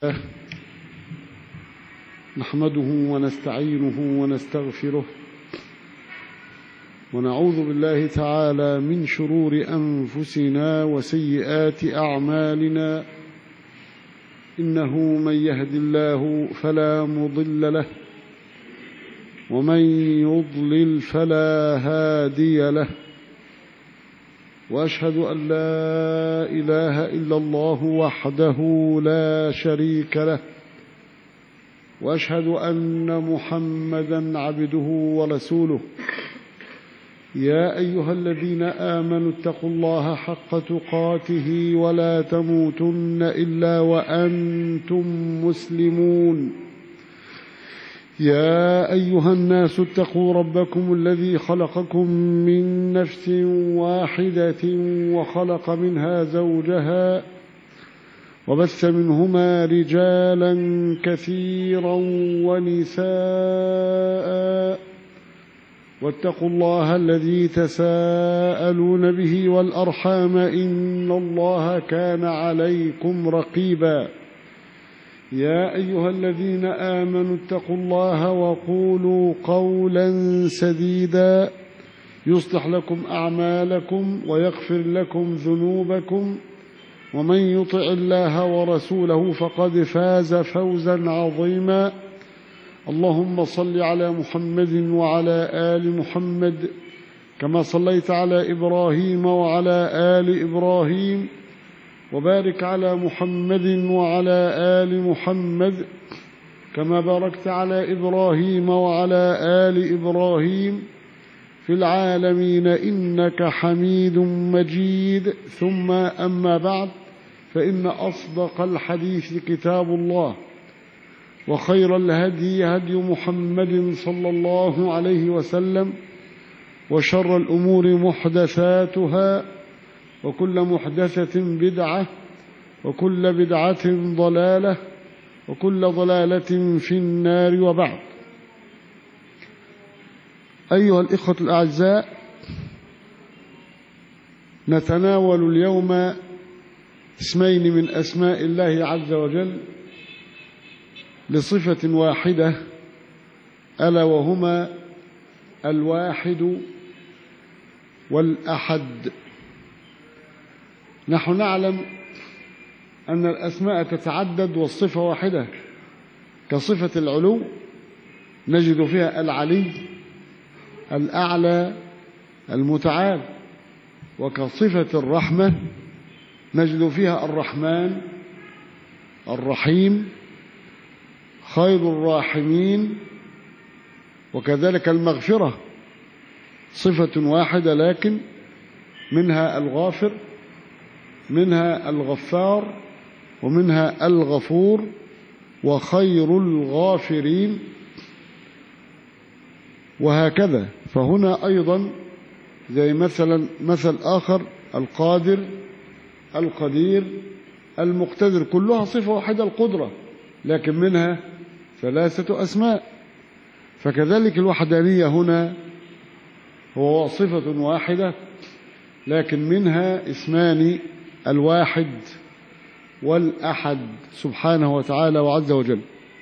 نحمده ونستعينه ونستغفره ونعوذ بالله تعالى من شرور أنفسنا وسيئات أعمالنا إنه من يهد الله فلا مضل له ومن يضلل فلا هادي له واشهد ان لا اله الا الله وحده لا شريك له واشهد ان محمدا عبده ورسوله يا ايها الذين امنوا اتقوا الله حق تقاته ولا تموتن الا وانتم مسلمون يا أيها الناس اتقوا ربكم الذي خلقكم من نفس واحدة وخلق منها زوجها وبث منهما رجالا كثيرا ونساء واتقوا الله الذي تساءلون به والأرحام إن الله كان عليكم رقيباً يا أيها الذين آمنوا اتقوا الله وقولوا قولا سديدا يصلح لكم أعمالكم ويغفر لكم ذنوبكم ومن يطع الله ورسوله فقد فاز فوزا عظيما اللهم صل على محمد وعلى آل محمد كما صليت على إبراهيم وعلى آل إبراهيم وبارك على محمد وعلى آل محمد كما باركت على إبراهيم وعلى آل إبراهيم في العالمين إنك حميد مجيد ثم أما بعد فإن أصدق الحديث كتاب الله وخير الهدي هدي محمد صلى الله عليه وسلم وشر الأمور محدثاتها وكل محدثة بدعة وكل بدعة ضلالة وكل ضلالة في النار وبعد أيها الإخوة الأعزاء نتناول اليوم اسمين من أسماء الله عز وجل لصفة واحدة ألا وهما الواحد والأحد نحن نعلم أن الأسماء تتعدد والصفة واحدة كصفة العلو نجد فيها العلي الأعلى المتعال وكصفة الرحمة نجد فيها الرحمن الرحيم خير الراحمين وكذلك المغفرة صفة واحدة لكن منها الغافر منها الغفار ومنها الغفور وخير الغافرين وهكذا فهنا أيضا زي مثلا مثل آخر القادر القدير المقتدر كلها صفة واحدة القدرة لكن منها ثلاثة أسماء فكذلك الوحدانية هنا هو صفة واحدة لكن منها اسمان الواحد والأحد سبحانه وتعالى وعز وجل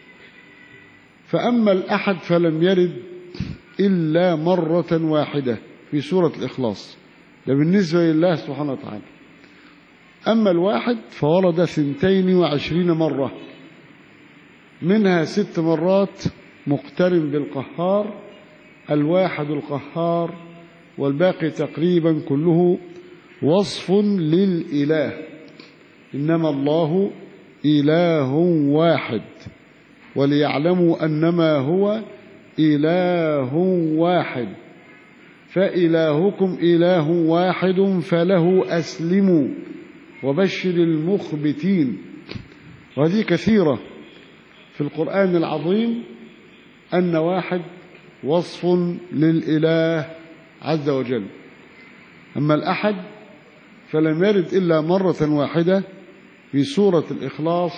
فأما الأحد فلم يرد إلا مرة واحدة في سورة الإخلاص ده بالنسبة لله سبحانه وتعالى أما الواحد فورد ثنتين وعشرين مرة منها ست مرات مقترن بالقهار الواحد القهار والباقي تقريبا كله وصف للإله إنما الله إله واحد وليعلموا أنما هو إله واحد فإلهكم إله واحد فله أسلموا وبشر المخبتين وهذه كثيرة في القرآن العظيم أن واحد وصف للإله عز وجل أما الأحد فلم يرد إلا مرة واحدة في سورة الإخلاص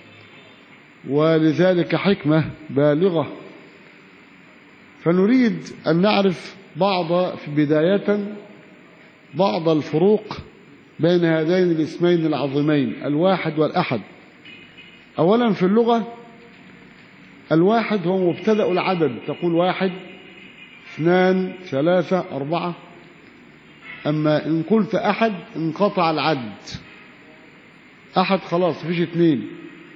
ولذلك حكمة بالغة فنريد أن نعرف بعض في بداية بعض الفروق بين هذين الاسمين العظيمين الواحد والأحد أولا في اللغة الواحد هو مبتدأ العدد تقول واحد اثنان ثلاثة أربعة أما إن قلت أحد انقطع العد أحد خلاص مفيش اثنين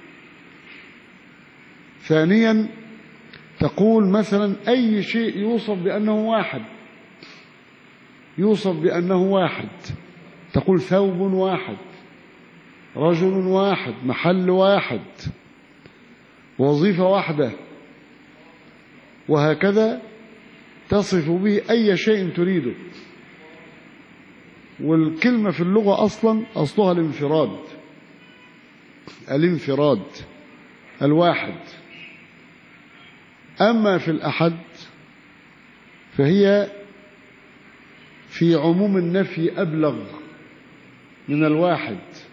ثانيا تقول مثلا أي شيء يوصف بأنه واحد يوصف بأنه واحد تقول ثوب واحد رجل واحد محل واحد وظيفة واحدة وهكذا تصف به أي شيء تريده والكلمة في اللغة أصلا أصلها الانفراد الانفراد الواحد أما في الأحد فهي في عموم النفي أبلغ من الواحد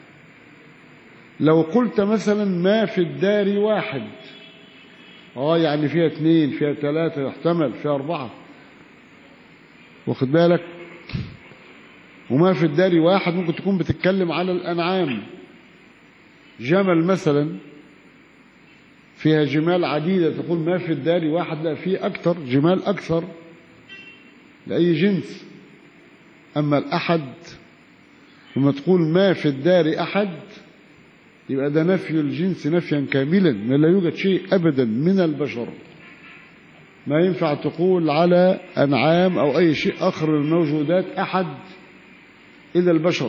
لو قلت مثلا ما في الدار واحد اه يعني فيها اثنين فيها ثلاثة يحتمل فيها أربعة واخد بالك وما في الدار واحد ممكن تكون بتتكلم على الأنعام جمل مثلا فيها جمال عديدة تقول ما في الدار واحد لا فيه أكثر جمال أكثر لأي جنس أما الأحد لما تقول ما في الدار أحد يبقى ده نفي الجنس نفيا كاملا ما لا يوجد شيء أبدا من البشر ما ينفع تقول على أنعام أو أي شيء آخر من الموجودات أحد إلا البشر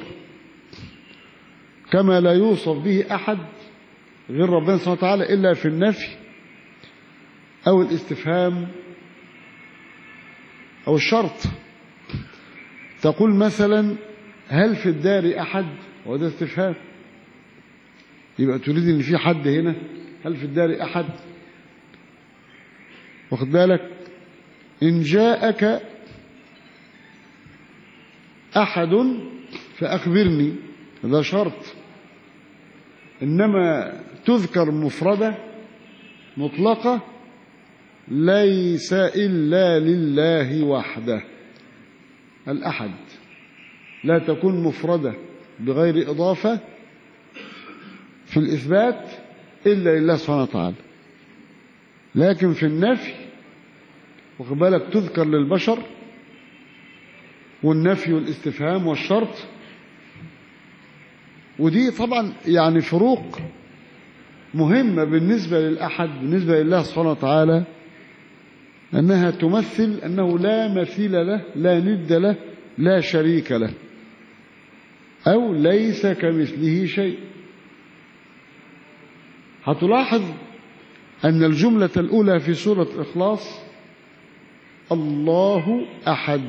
كما لا يوصف به أحد غير ربنا سبحانه وتعالى إلا في النفي أو الاستفهام أو الشرط تقول مثلا هل في الدار أحد وده استفهام يبقى تريد ان في حد هنا هل في الدار أحد واخد بالك إن جاءك أحد فأخبرني هذا شرط إنما تذكر مفردة مطلقة ليس إلا لله وحده الأحد لا تكون مفردة بغير إضافة في الإثبات إلا لله سبحانه وتعالى لكن في النفي واخد بالك تذكر للبشر والنفي والاستفهام والشرط ودي طبعا يعني فروق مهمة بالنسبة للأحد بالنسبة لله سبحانه وتعالى أنها تمثل أنه لا مثيل له لا ند له لا شريك له أو ليس كمثله شيء هتلاحظ أن الجملة الأولى في سورة الإخلاص الله أحد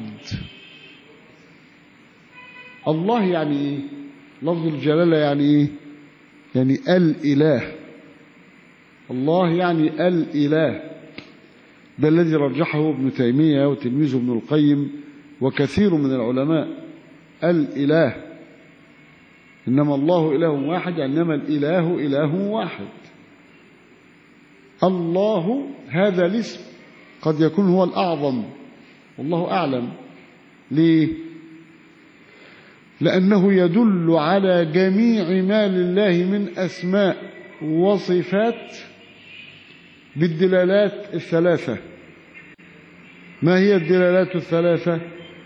الله يعني إيه لفظ الجلالة يعني إيه يعني الإله الله يعني الإله ده الذي رجحه ابن تيمية وتلميذه ابن القيم وكثير من العلماء الإله إنما الله إله واحد إنما الإله إله واحد الله هذا الاسم قد يكون هو الأعظم والله أعلم ليه لأنه يدل على جميع ما لله من أسماء وصفات بالدلالات الثلاثة ما هي الدلالات الثلاثة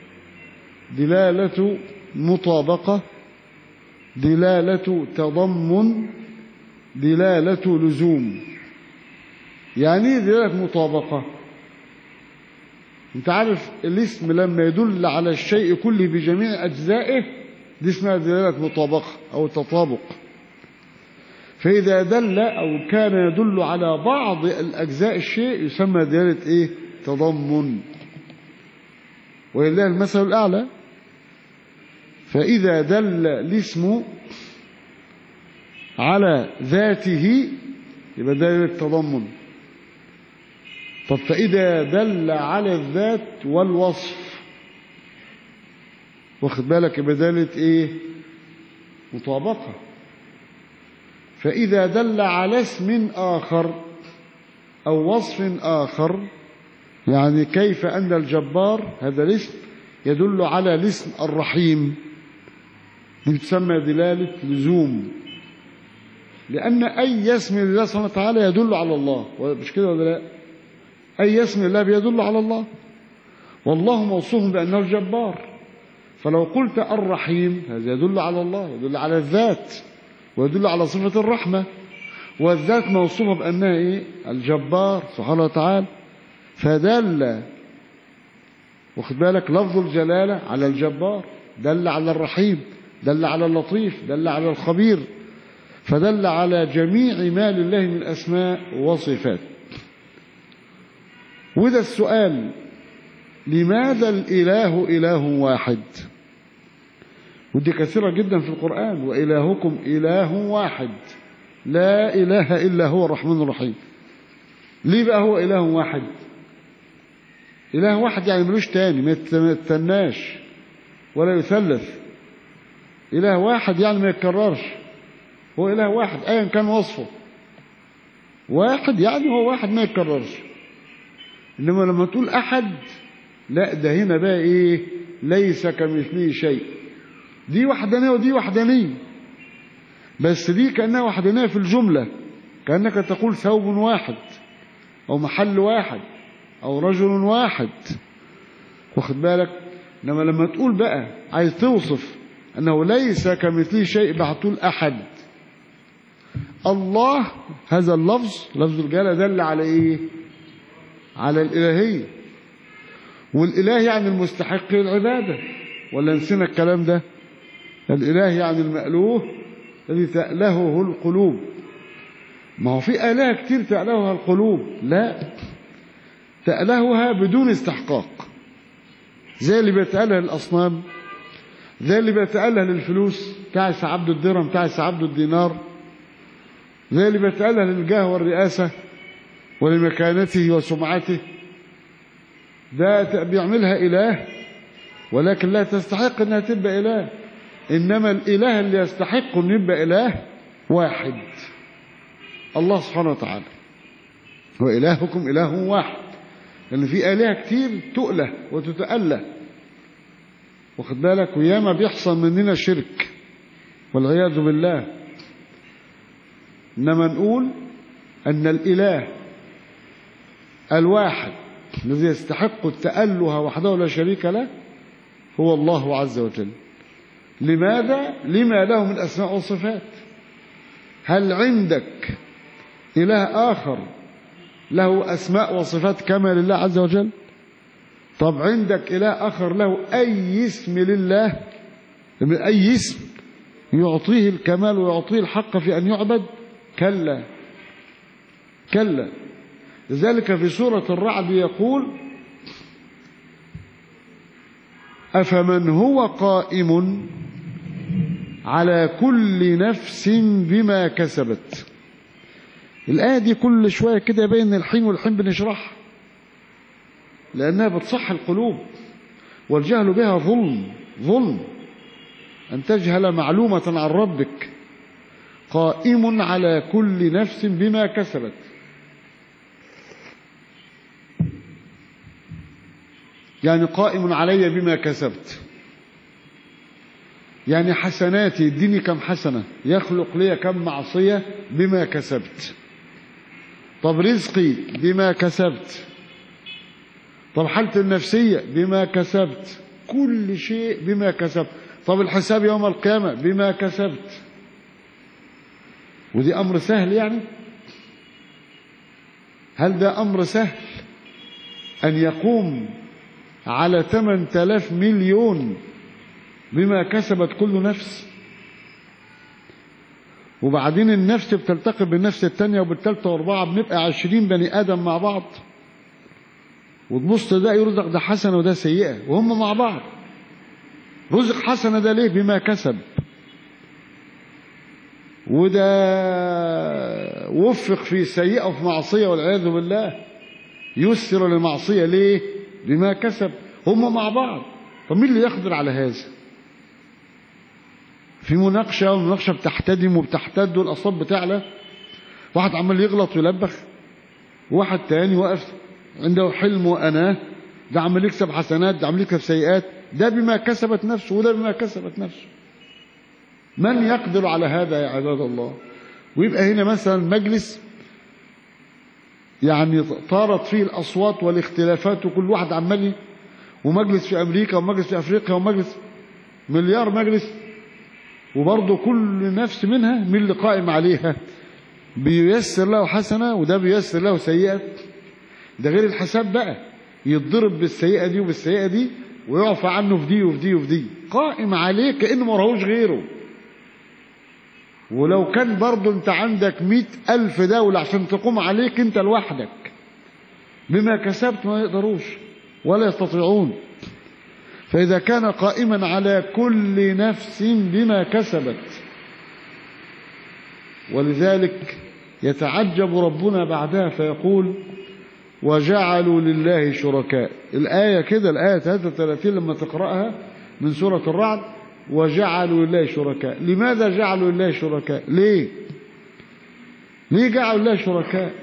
دلالة مطابقة دلالة تضمن دلالة لزوم يعني ايه دلالة مطابقة انت عارف الاسم لما يدل على الشيء كله بجميع أجزائه دي اسمها دلالة مطابقة أو تطابق فإذا دل أو كان يدل على بعض الأجزاء الشيء يسمى دلالة إيه تضمن ولله المثل الأعلى فإذا دل الاسم على ذاته يبقى دلالة تضمن طب فإذا دل على الذات والوصف واخد بالك بدالة ايه مطابقة فإذا دل على اسم آخر أو وصف آخر يعني كيف أن الجبار هذا الاسم يدل على الاسم الرحيم دي تسمى دلالة لزوم لأن أي اسم لله سبحانه وتعالى يدل على الله مش كده ولا لا أي اسم لله بيدل على الله والله موصوف بأنه الجبار فلو قلت الرحيم هذا يدل على الله يدل على الذات ويدل على صفة الرحمة والذات موصوفة بأنها إيه؟ الجبار سبحانه وتعالى فدل واخد بالك لفظ الجلالة على الجبار دل على الرحيم دل على اللطيف دل على الخبير فدل على جميع ما لله من أسماء وصفات وده السؤال لماذا الإله إله واحد ودي كثيرة جدا في القرآن وإلهكم إله واحد لا إله إلا هو الرحمن الرحيم ليه بقى هو إله واحد إله واحد يعني ملوش تاني ما يتناش ولا يثلث إله واحد يعني ما يتكررش هو إله واحد أيا كان وصفه واحد يعني هو واحد ما يتكررش إنما لما تقول أحد لا ده هنا بقى إيه ليس كمثله شيء دي وحدانية ودي وحدانية بس دي كأنها وحدانية في الجملة كأنك تقول ثوب واحد أو محل واحد أو رجل واحد واخد بالك إنما لما تقول بقى عايز توصف أنه ليس كمثله شيء بقى تقول أحد الله هذا اللفظ لفظ الجلالة دل على إيه على الإلهية والإله يعني المستحق للعبادة ولا نسينا الكلام ده الإله يعني المألوه الذي تألهه القلوب ما هو في آلهة كتير تألهها القلوب لا تألهها بدون استحقاق زي اللي بيتأله الأصنام زي اللي بيتأله للفلوس تعس عبد الدرهم تعس عبد الدينار زي اللي بيتأله للجاه والرئاسة ولمكانته وسمعته ده بيعملها إله ولكن لا تستحق أنها تبقى إله إنما الإله اللي يستحق أن يبقى إله واحد الله سبحانه وتعالى هو إلهكم إله واحد لأن في آلهة كتير تؤله وتتأله واخد بالك وياما بيحصل مننا شرك والعياذ بالله إنما نقول أن الإله الواحد الذي يستحق التأله وحده لا شريك له هو الله عز وجل لماذا؟ لما له من أسماء وصفات هل عندك إله آخر له أسماء وصفات كما لله عز وجل طب عندك إله آخر له أي اسم لله من أي اسم يعطيه الكمال ويعطيه الحق في أن يعبد كلا كلا لذلك في سورة الرعد يقول أفمن هو قائم على كل نفس بما كسبت الآية دي كل شوية كده بين الحين والحين بنشرحها لأنها بتصح القلوب والجهل بها ظلم ظلم أن تجهل معلومة عن ربك قائم على كل نفس بما كسبت يعني قائم علي بما كسبت يعني حسناتي اديني كم حسنة يخلق لي كم معصية بما كسبت طب رزقي بما كسبت طب حالتي النفسية بما كسبت كل شيء بما كسبت طب الحساب يوم القيامة بما كسبت ودي أمر سهل يعني هل ده أمر سهل أن يقوم على 8000 مليون بما كسبت كل نفس وبعدين النفس بتلتقي بالنفس التانية وبالتالتة واربعة بنبقى عشرين بني آدم مع بعض وتبص ده يرزق ده حسنة وده سيئة وهم مع بعض رزق حسنة ده ليه بما كسب وده وفق في سيئة وفي معصية والعياذ بالله يسر للمعصية ليه بما كسب هم مع بعض طب مين اللي يقدر على هذا في مناقشة والمناقشة بتحتدم وبتحتد والأصوات بتعلى واحد عمال يغلط ويلبخ واحد تاني واقف عنده حلم وأناه ده عمال يكسب حسنات ده عمال يكسب سيئات ده بما كسبت نفسه وده بما كسبت نفسه من يقدر على هذا يا عباد الله ويبقى هنا مثلا مجلس يعني طارت فيه الأصوات والاختلافات وكل واحد عمال ومجلس في أمريكا ومجلس في أفريقيا ومجلس مليار مجلس وبرضه كل نفس منها من اللي قائم عليها بييسر له حسنة وده بييسر له سيئة ده غير الحساب بقى يتضرب بالسيئة دي وبالسيئة دي ويعفى عنه في دي وفي دي وفي دي قائم عليه كأنه ما راهوش غيره ولو كان برضه انت عندك مئة ألف دولة عشان تقوم عليك انت لوحدك بما كسبت ما يقدروش ولا يستطيعون فإذا كان قائما على كل نفس بما كسبت ولذلك يتعجب ربنا بعدها فيقول وجعلوا لله شركاء الآية كده الآية 33 لما تقرأها من سورة الرعد وجعلوا لله شركاء لماذا جعلوا لله شركاء ليه ليه جعلوا لله شركاء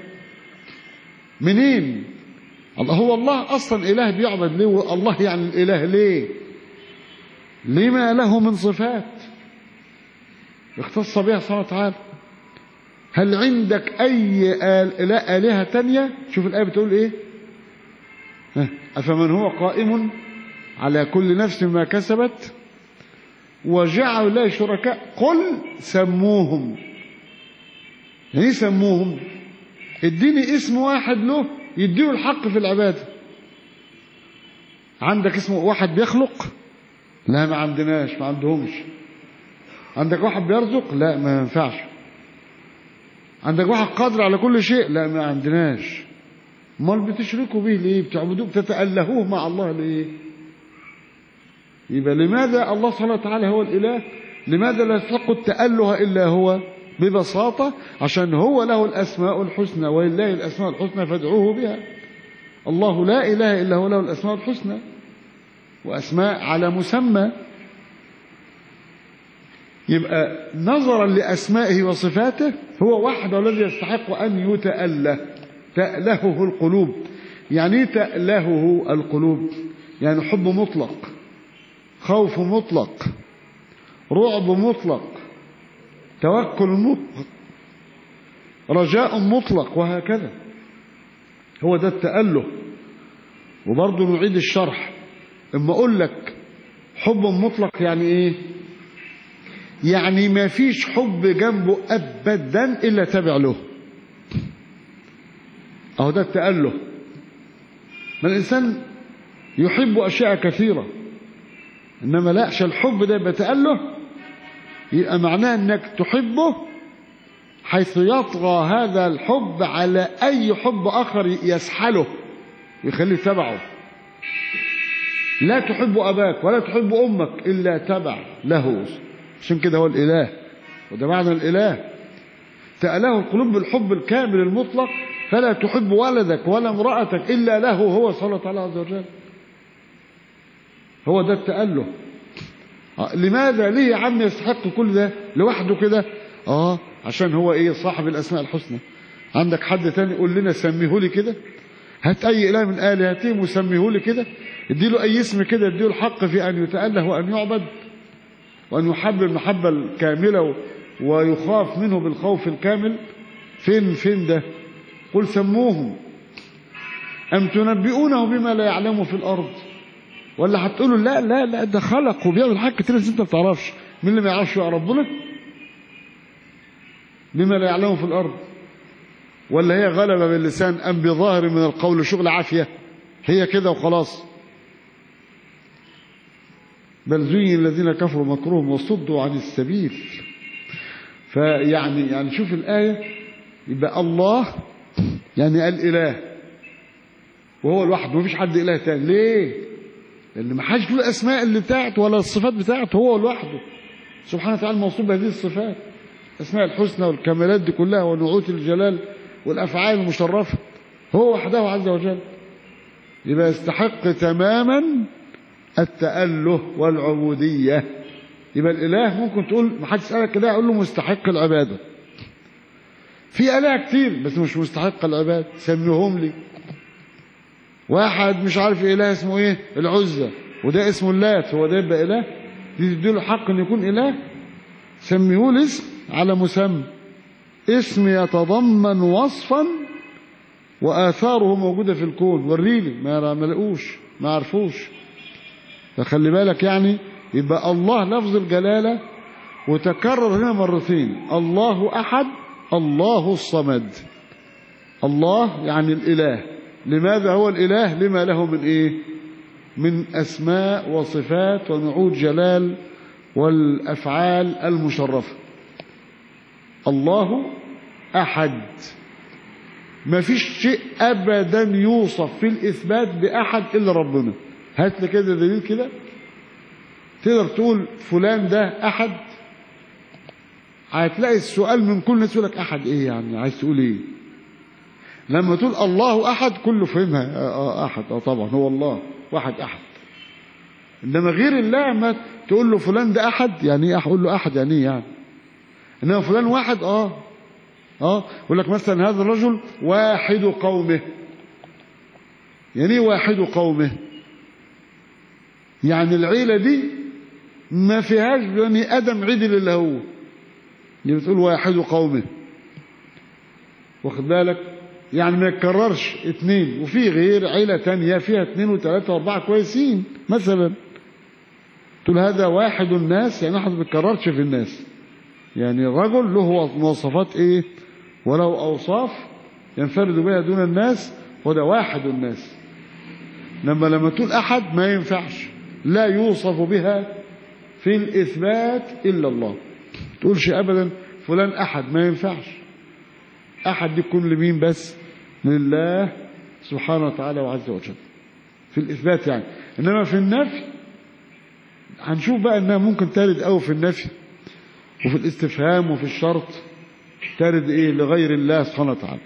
منين الله هو الله أصلا إله بيعبد ليه الله يعني الإله ليه لما له من صفات اختص بها سبحانه وتعالى هل عندك أي آل آلهة تانية شوف الآية بتقول إيه أفمن هو قائم على كل نفس ما كسبت وجعلوا الله شركاء قل سموهم يعني سموهم اديني اسم واحد له يديه الحق في العبادة عندك اسم واحد بيخلق لا ما عندناش ما عندهمش عندك واحد بيرزق لا ما ينفعش عندك واحد قادر على كل شيء لا ما عندناش امال بتشركوا به ليه بتعبدوه بتتألهوه مع الله ليه يبقى لماذا الله سبحانه وتعالى هو الإله لماذا لا يستحق التأله إلا هو ببساطة عشان هو له الأسماء الحسنى ولله الأسماء الحسنى فادعوه بها الله لا إله إلا هو له الأسماء الحسنى وأسماء على مسمى يبقى نظرا لأسمائه وصفاته هو وحده الذي يستحق أن يتأله تألهه القلوب يعني تألهه القلوب يعني حب مطلق خوف مطلق رعب مطلق توكل مطلق رجاء مطلق وهكذا هو ده التأله وبرضه نعيد الشرح اما اقول لك حب مطلق يعني ايه يعني ما فيش حب جنبه ابدا الا تابع له اهو ده التأله ما الانسان يحب اشياء كثيره انما لا عشان الحب ده يبقى تأله يبقى معناه انك تحبه حيث يطغى هذا الحب على اي حب اخر يسحله ويخليه تبعه لا تحب اباك ولا تحب امك الا تبع له عشان كده هو الاله وده معنى الاله تأله القلوب بالحب الكامل المطلق فلا تحب ولدك ولا امرأتك إلا له هو صلى الله عليه عز وجل هو ده التأله لماذا ليه يا عم يستحق كل ده لوحده كده اه عشان هو ايه صاحب الاسماء الحسنى عندك حد تاني يقول لنا سميه لي كده هات اي اله من الهتهم وسميه لي كده اديله اي اسم كده اديله الحق في ان يتاله وان يعبد وان يحب المحبه الكامله ويخاف منه بالخوف الكامل فين فين ده قل سموهم ام تنبئونه بما لا يعلمه في الارض ولا هتقولوا لا لا لا ده خلق وبيعمل حاجات كتير بس انت ما بتعرفش مين اللي ما يعرفش يا ربنا بما لا يعلمه في الارض ولا هي غلبه باللسان ام بظاهر من القول شغل عافيه هي كده وخلاص بل زين الذين كفروا مكروهم وصدوا عن السبيل فيعني يعني شوف الايه يبقى الله يعني الاله وهو لوحده مفيش حد اله تاني ليه لان ما حدش له الاسماء اللي بتاعته ولا الصفات بتاعته هو لوحده سبحانه وتعالى موصوف بهذه الصفات الاسماء الحسنى والكمالات دي كلها ونعوت الجلال والافعال المشرفه هو وحده عز وجل يبقى يستحق تماما التأله والعبودية يبقى الإله ممكن تقول ما حدش يسألك كده يقول له مستحق العبادة في آلهة كتير بس مش مستحق العبادة سميهم لي واحد مش عارف إله اسمه إيه العزة وده اسمه اللات هو ده يبقى إله دي تديله حق إنه يكون إله سميه لي اسم على مسمى اسم يتضمن وصفا وآثاره موجودة في الكون وريني ما ما لقوش ما عرفوش فخلي بالك يعني يبقى الله لفظ الجلالة وتكرر هنا مرتين الله أحد الله الصمد الله يعني الإله لماذا هو الإله لما له من إيه من أسماء وصفات ونعود جلال والأفعال المشرفة الله أحد ما فيش شيء أبدا يوصف في الإثبات بأحد إلا ربنا هات لي كده دليل كده تقدر تقول فلان ده أحد هتلاقي السؤال من كل الناس يقول لك أحد إيه يعني عايز تقول إيه لما تقول الله أحد كله فهمها آه أحد آه طبعا هو الله واحد أحد إنما غير الله ما تقول له فلان ده أحد يعني إيه أقول له أحد يعني إيه يعني إنما فلان واحد آه آه يقول لك مثلا هذا الرجل واحد قومه يعني إيه واحد قومه يعني العيلة دي ما فيهاش بني آدم عدل إلا هو اللي بتقول واحد قومه واخد بالك يعني ما يتكررش اتنين وفي غير عيلة تانية فيها اتنين وتلاتة واربعة كويسين مثلا تقول هذا واحد الناس يعني واحد ما بيتكررش في الناس يعني الرجل له مواصفات ايه وله اوصاف ينفرد بها دون الناس وده واحد الناس لما لما تقول احد ما ينفعش لا يوصف بها في الاثبات الا الله تقولش ابدا فلان احد ما ينفعش احد دي تكون لمين بس لله سبحانه وتعالى وعز وجل في الاثبات يعني انما في النفي هنشوف بقى انها ممكن ترد قوي في النفي وفي الاستفهام وفي الشرط ترد ايه لغير الله سبحانه وتعالى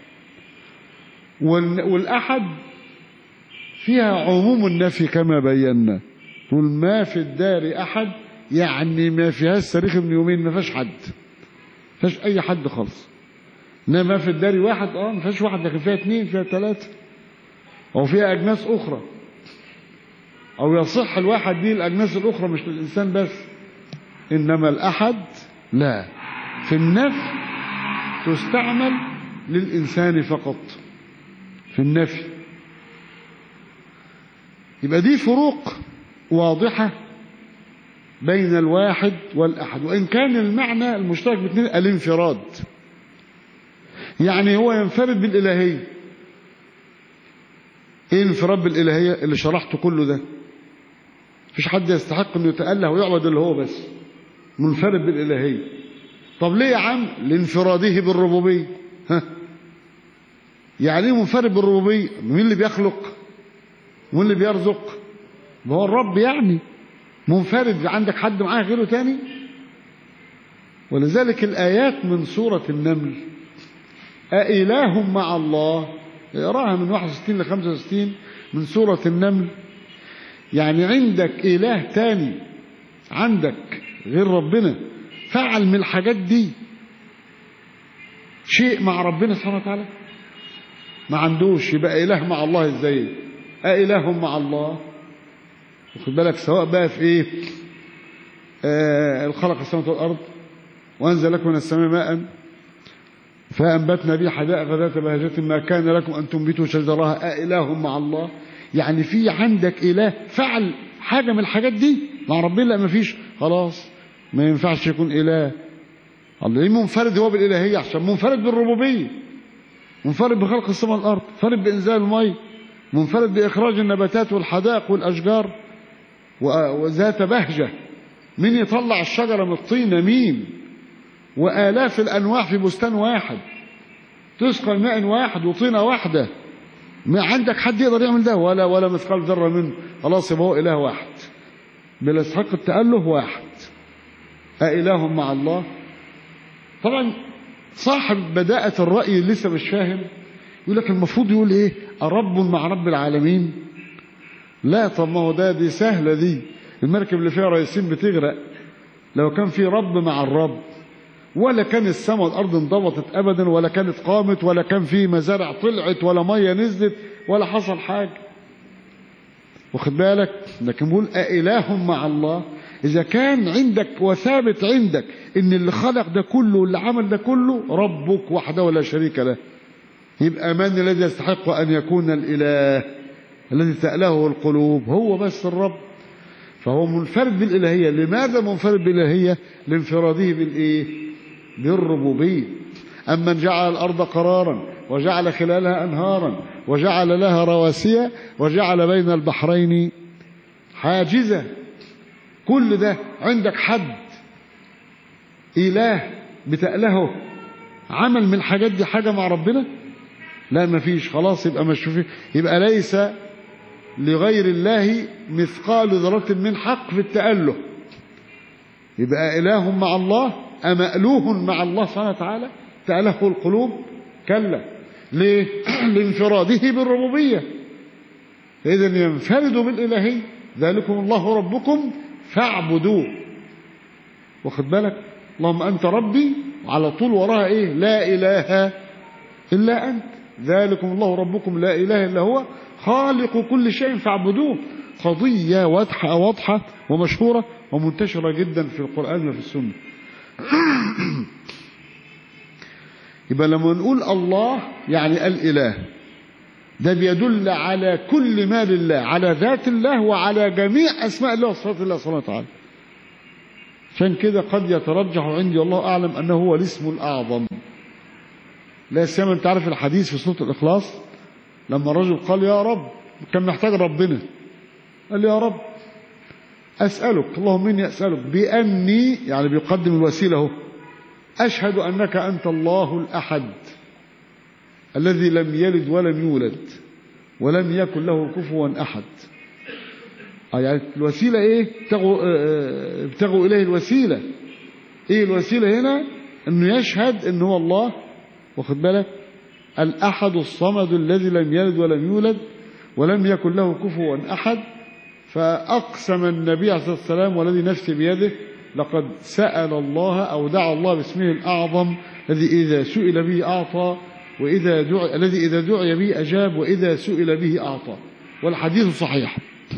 والاحد فيها عموم النفي كما بينا تقول ما في الدار احد يعني ما فيهاش تاريخ من يومين ما فيهاش حد ما فيهاش اي حد خالص انما في الدار واحد اه ما فيهاش واحد لكن فيها اثنين فيها ثلاثه او فيها اجناس اخرى او يصح الواحد دي الاجناس الاخرى مش للانسان بس انما الاحد لا في النفي تستعمل للانسان فقط في النفي يبقى دي فروق واضحه بين الواحد والأحد وإن كان المعنى المشترك بالاثنين الانفراد يعني هو ينفرد بالإلهية إيه الانفراد بالإلهية اللي شرحته كله ده مفيش حد يستحق أنه يتأله ويعبد اللي هو بس منفرد بالإلهية طب ليه يا عم لانفراده بالربوبية ها يعني ايه منفرد بالربوبية مين اللي بيخلق مين اللي بيرزق ما هو الرب يعني منفرد عندك حد معاه غيره تاني ولذلك الآيات من سورة النمل أإله مع الله اقراها من 61 ل 65 من سورة النمل يعني عندك إله تاني عندك غير ربنا فعل من الحاجات دي شيء مع ربنا سبحانه وتعالى ما عندوش يبقى إله مع الله ازاي أإله مع الله واخد بالك سواء بقى في ايه آه الخلق السماوات والارض وانزل لكم من السماء ماء فانبتنا به حدائق ذات بهجة ما كان لكم ان تنبتوا شجرها أإله مع الله يعني في عندك اله فعل حاجه من الحاجات دي مع ربنا لا ما فيش خلاص ما ينفعش يكون اله الله ليه منفرد هو بالالهيه عشان منفرد بالربوبيه منفرد بخلق السماء والارض منفرد بانزال الماء منفرد باخراج النباتات والحدائق والاشجار وذات بهجة مين يطلع الشجرة من الطينة مين وآلاف الأنواع في بستان واحد تسقى ماء واحد وطينة واحدة ما عندك حد يقدر يعمل ده ولا ولا مثقال ذرة منه خلاص يبقى هو إله واحد بلا استحق التأله واحد أإله مع الله طبعا صاحب بداءة الرأي لسه مش فاهم يقول لك المفروض يقول ايه أرب مع رب العالمين لا طب ما هو ده دي سهلة دي المركب اللي فيها رئيسين بتغرق لو كان في رب مع الرب ولا كان السماء والأرض انضبطت أبدا ولا كانت قامت ولا كان في مزارع طلعت ولا مية نزلت ولا حصل حاجة واخد بالك لكن بيقول أإله مع الله إذا كان عندك وثابت عندك إن اللي خلق ده كله واللي عمل ده كله ربك وحده ولا شريك له يبقى من الذي يستحق أن يكون الإله الذي تأله القلوب هو بس الرب فهو منفرد بالإلهية لماذا منفرد بالإلهية لانفراده بالإيه بالربوبية أما من جعل الأرض قرارا وجعل خلالها أنهارا وجعل لها رواسي وجعل بين البحرين حاجزة كل ده عندك حد إله بتألهه عمل من الحاجات دي حاجة مع ربنا لا ما فيش خلاص يبقى مش فيه يبقى ليس لغير الله مثقال ذرة من حق في التأله يبقى إله مع الله أمألوه مع الله سبحانه وتعالى تأله القلوب كلا ليه؟ لانفراده بالربوبية إذا ينفرد بالإلهية ذلكم الله ربكم فاعبدوه واخد بالك اللهم أنت ربي وعلى طول وراها إيه لا إله إلا أنت ذلكم الله ربكم لا إله إلا هو خالق كل شيء فاعبدوه قضية واضحة واضحة ومشهورة ومنتشرة جدا في القرآن وفي السنة يبقى لما نقول الله يعني الإله ده بيدل على كل ما لله على ذات الله وعلى جميع أسماء الله وصفات الله سبحانه وتعالى عشان كده قد يترجح عندي الله أعلم أنه هو الاسم الأعظم لا سيما أنت عارف الحديث في سورة الإخلاص لما الرجل قال يا رب كان محتاج ربنا قال يا رب أسألك اللهم إني أسألك بأني يعني بيقدم الوسيلة اهو أشهد أنك أنت الله الأحد الذي لم يلد ولم يولد ولم يكن له كفوا أحد يعني الوسيلة إيه ابتغوا, ابتغوا إليه الوسيلة إيه الوسيلة هنا أنه يشهد أنه هو الله واخد بالك الأحد الصمد الذي لم يلد ولم يولد ولم يكن له كفوا أحد فأقسم النبي عليه الصلاة والسلام والذي نفسي بيده لقد سأل الله أو دعا الله باسمه الأعظم الذي إذا سئل به أعطى وإذا دعي الذي إذا دعي به أجاب وإذا سئل به أعطى والحديث صحيح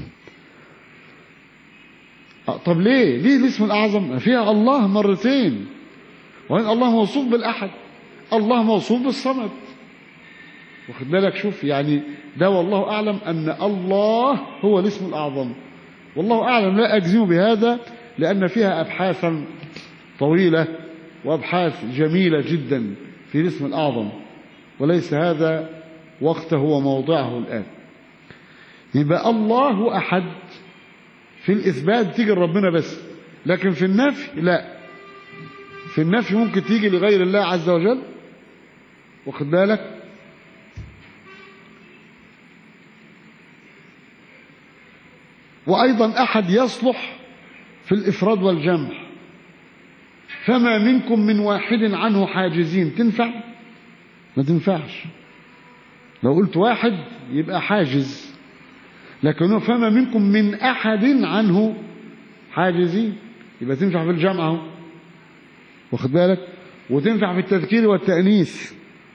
طب ليه ليه الاسم الأعظم فيها الله مرتين وإن الله موصوف بالأحد الله موصوف بالصمد واخد بالك شوف يعني ده والله أعلم أن الله هو الاسم الأعظم والله أعلم لا أجزم بهذا لأن فيها أبحاثا طويلة وأبحاث جميلة جدا في الاسم الأعظم وليس هذا وقته وموضعه الآن يبقى الله أحد في الإثبات تيجي لربنا بس لكن في النفي لا في النفي ممكن تيجي لغير الله عز وجل واخد بالك وأيضا أحد يصلح في الإفراد والجمع فما منكم من واحد عنه حاجزين تنفع ما تنفعش لو قلت واحد يبقى حاجز لكن فما منكم من أحد عنه حاجزين يبقى تنفع في الجمع اهو واخد بالك وتنفع في التذكير والتأنيث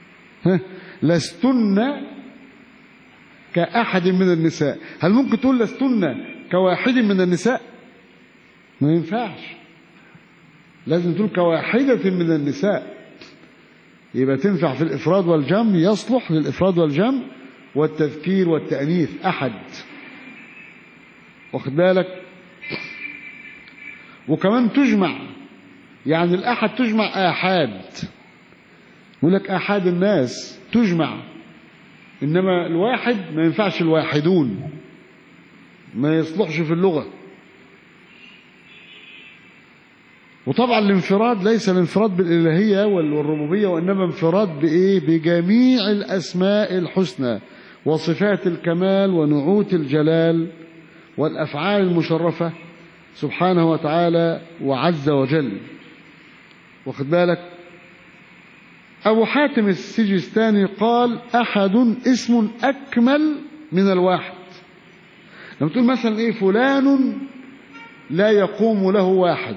لستن كأحد من النساء هل ممكن تقول لستن كواحد من النساء ما ينفعش لازم تقول كواحدة من النساء يبقى تنفع في الإفراد والجمع يصلح للإفراد والجمع والتذكير والتأنيث أحد واخد بالك وكمان تجمع يعني الأحد تجمع آحاد يقول لك آحاد الناس تجمع إنما الواحد ما ينفعش الواحدون ما يصلحش في اللغة وطبعا الانفراد ليس الانفراد بالإلهية والربوبية وإنما انفراد بإيه بجميع الأسماء الحسنى وصفات الكمال ونعوت الجلال والأفعال المشرفة سبحانه وتعالى وعز وجل واخد بالك أبو حاتم السجستاني قال أحد اسم أكمل من الواحد لما تقول مثلا إيه فلان لا يقوم له واحد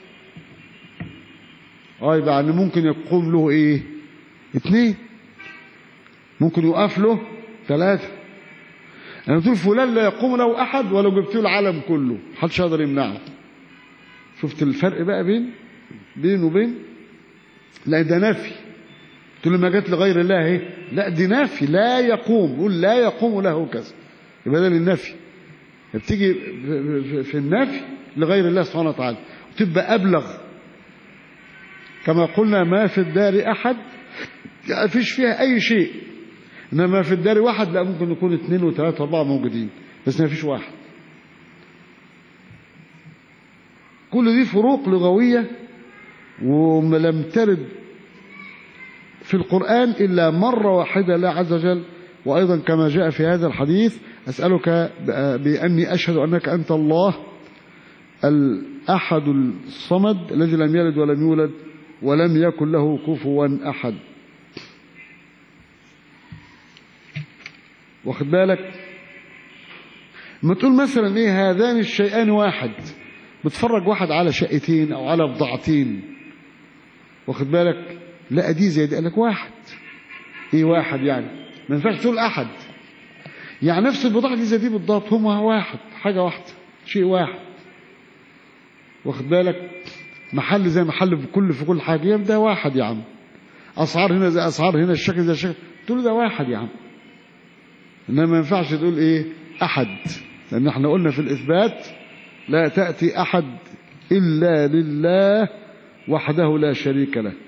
اه يبقى يعني ممكن يقوم له ايه اثنين ممكن يقف له ثلاثة انا تقول فلان لا يقوم له احد ولو جبت له العالم كله محدش يقدر يمنعه شفت الفرق بقى بين بين وبين لا ده نفي تقول له ما جت لغير الله اهي لا دي نفي لا يقوم يقول لا يقوم له كذا يبقى ده للنفي بتيجي في النفي لغير الله سبحانه وتعالى وتبقى أبلغ كما قلنا ما في الدار أحد يعني فيش فيها أي شيء إنما في الدار واحد لا ممكن يكون اثنين وثلاثة وأربعة موجودين بس ما فيش واحد كل دي فروق لغوية ولم ترد في القرآن إلا مرة واحدة لا عز وجل وأيضا كما جاء في هذا الحديث أسألك بأني أشهد أنك أنت الله الأحد الصمد الذي لم يلد ولم يولد ولم يكن له كفوا أحد واخد بالك ما تقول مثلا ايه هذان الشيئان واحد بتفرج واحد على شقتين او على بضاعتين واخد بالك لا دي زي دي قال لك واحد ايه واحد يعني ما ينفعش تقول احد يعني نفس البضاعه دي زي دي بالضبط هما واحد حاجه واحده شيء واحد واخد بالك محل زي محل في كل في كل حاجه يبقى ده واحد يا عم اسعار هنا زي اسعار هنا الشكل زي الشكل تقول ده واحد يا عم انما ما ينفعش تقول ايه احد لان احنا قلنا في الاثبات لا تاتي احد الا لله وحده لا شريك له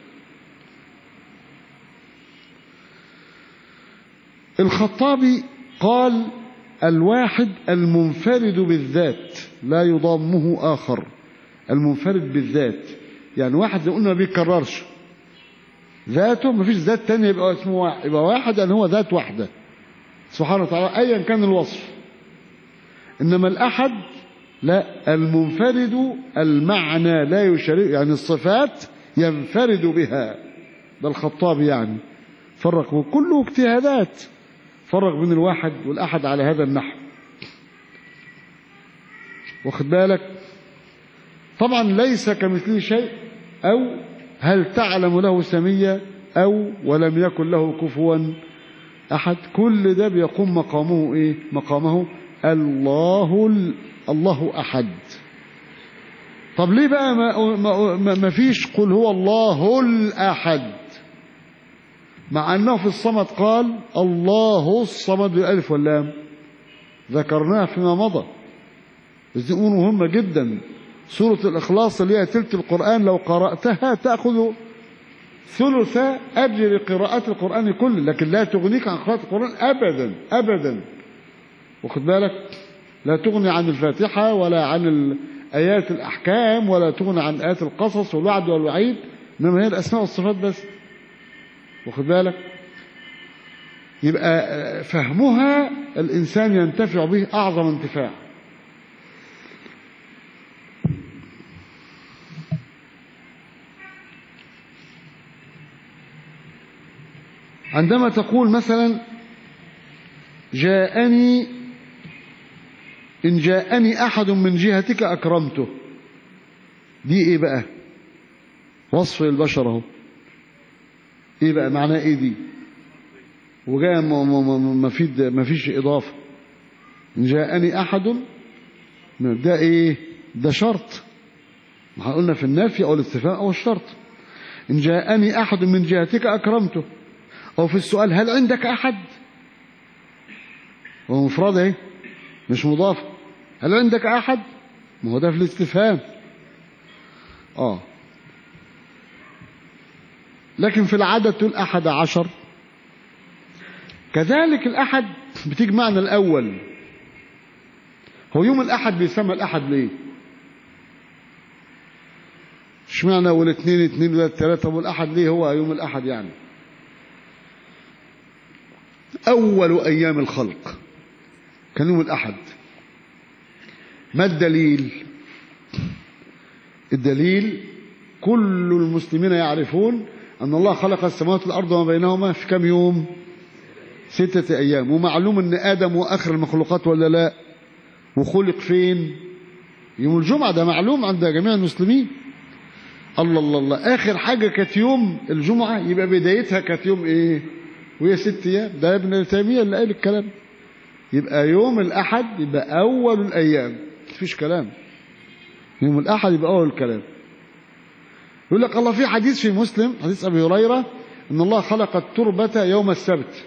الخطابي قال الواحد المنفرد بالذات لا يضامه آخر المنفرد بالذات يعني واحد زي قلنا ما بيتكررش ذاته ما فيش ذات تانية يبقى اسمه واحد يبقى واحد يعني هو ذات واحدة سبحانه وتعالى أيا كان الوصف إنما الأحد لا المنفرد المعنى لا يشارك يعني الصفات ينفرد بها ده الخطابي يعني فرق وكله اجتهادات فرق بين الواحد والأحد على هذا النحو واخد بالك طبعا ليس كمثله شيء أو هل تعلم له سمية أو ولم يكن له كفوا أحد كل ده بيقوم مقامه إيه مقامه الله الله أحد طب ليه بقى ما, ما, ما فيش قل هو الله الأحد مع أنه في الصمد قال الله الصمد بالألف واللام ذكرناها فيما مضى بس دي أمور مهمة جدا سورة الإخلاص اللي هي تلك القرآن لو قرأتها تأخذ ثلث أجر قراءة القرآن كله لكن لا تغنيك عن قراءة القرآن أبدا أبدا واخد بالك لا تغني عن الفاتحة ولا عن آيات الأحكام ولا تغني عن آيات القصص والوعد والوعيد إنما هي الأسماء والصفات بس واخد بالك يبقى فهمها الإنسان ينتفع به أعظم انتفاع عندما تقول مثلا جاءني إن جاءني أحد من جهتك أكرمته دي إيه بقى وصف البشر اهو إيه بقى معناه إيه دي وجاء ما في ما فيش إضافة إن جاءني أحد ده إيه ده شرط ما قلنا في النفي أو الاستفهام أو الشرط إن جاءني أحد من جهتك أكرمته أو في السؤال هل عندك أحد هو مفرد ايه مش مضاف هل عندك أحد ما هو ده في الاستفهام آه لكن في العدد تقول أحد عشر كذلك الأحد بتيجي معنى الأول هو يوم الأحد بيسمى الأحد ليه اشمعنى والاثنين اثنين ولا الثلاثة والأحد ليه هو يوم الأحد يعني أول أيام الخلق كان يوم الأحد ما الدليل الدليل كل المسلمين يعرفون أن الله خلق السماوات والأرض وما بينهما في كم يوم ستة أيام ومعلوم أن آدم وآخر المخلوقات ولا لا وخلق فين يوم الجمعة ده معلوم عند جميع المسلمين الله الله الله آخر حاجة كانت يوم الجمعة يبقى بدايتها كانت يوم إيه وهي ست أيام ده ابن تيمية اللي قال الكلام يبقى يوم الأحد يبقى أول الأيام مفيش كلام يوم الأحد يبقى أول الكلام يقول لك الله في حديث في مسلم حديث أبي هريرة إن الله خلق التربة يوم السبت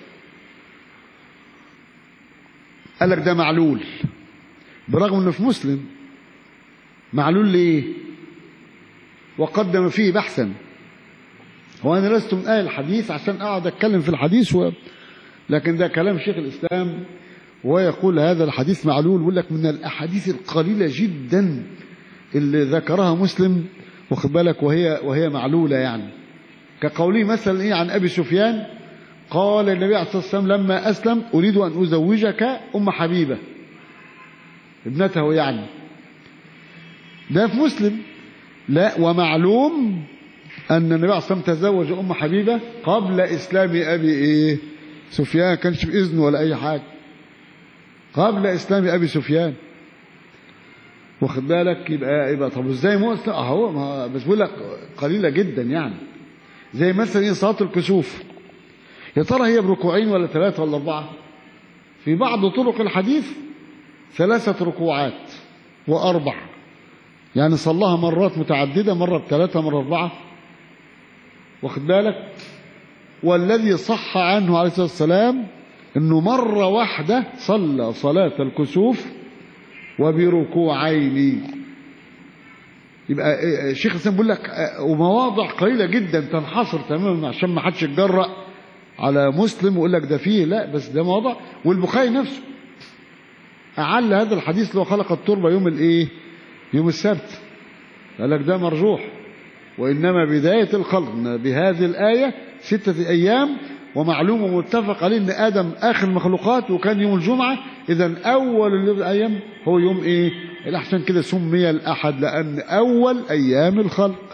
قال لك ده معلول برغم انه في مسلم معلول ليه وقدم فيه بحثا هو انا لست من اهل الحديث عشان اقعد اتكلم في الحديث و... لكن ده كلام شيخ الاسلام ويقول هذا الحديث معلول يقول لك من الاحاديث القليله جدا اللي ذكرها مسلم واخد بالك وهي وهي معلوله يعني كقوله مثلا ايه عن ابي سفيان قال النبي عليه الصلاه والسلام لما اسلم اريد ان ازوجك ام حبيبه ابنته يعني ده في مسلم لا ومعلوم أن النبي عليه الصلاة والسلام تزوج أم حبيبة قبل إسلام أبي إيه سفيان كانش بإذن ولا أي حاجة قبل إسلام أبي سفيان واخد بالك يبقى يبقى طب ازاي مسلم اهو ما بس بقول لك قليله جدا يعني زي مثلا ايه صلاه الكسوف يا ترى هي بركوعين ولا ثلاثه ولا اربعه في بعض طرق الحديث ثلاثه ركوعات واربع يعني صلاها مرات متعدده مره بثلاثه مره اربعه واخد بالك والذي صح عنه عليه الصلاه والسلام انه مره واحده صلى صلاه الكسوف وبركوعين يبقى الشيخ الاسلام بيقول لك ومواضع قليله جدا تنحصر تماما عشان ما حدش يتجرأ على مسلم ويقول لك ده فيه لا بس ده مواضع والبخاري نفسه أعل هذا الحديث اللي هو خلق التربه يوم الايه يوم السبت قال لك ده مرجوح وانما بدايه الخلق بهذه الايه سته ايام ومعلوم ومتفق عليه ان ادم اخر المخلوقات وكان يوم الجمعه اذا اول الايام هو يوم ايه الاحسن كده سمي الاحد لان اول ايام الخلق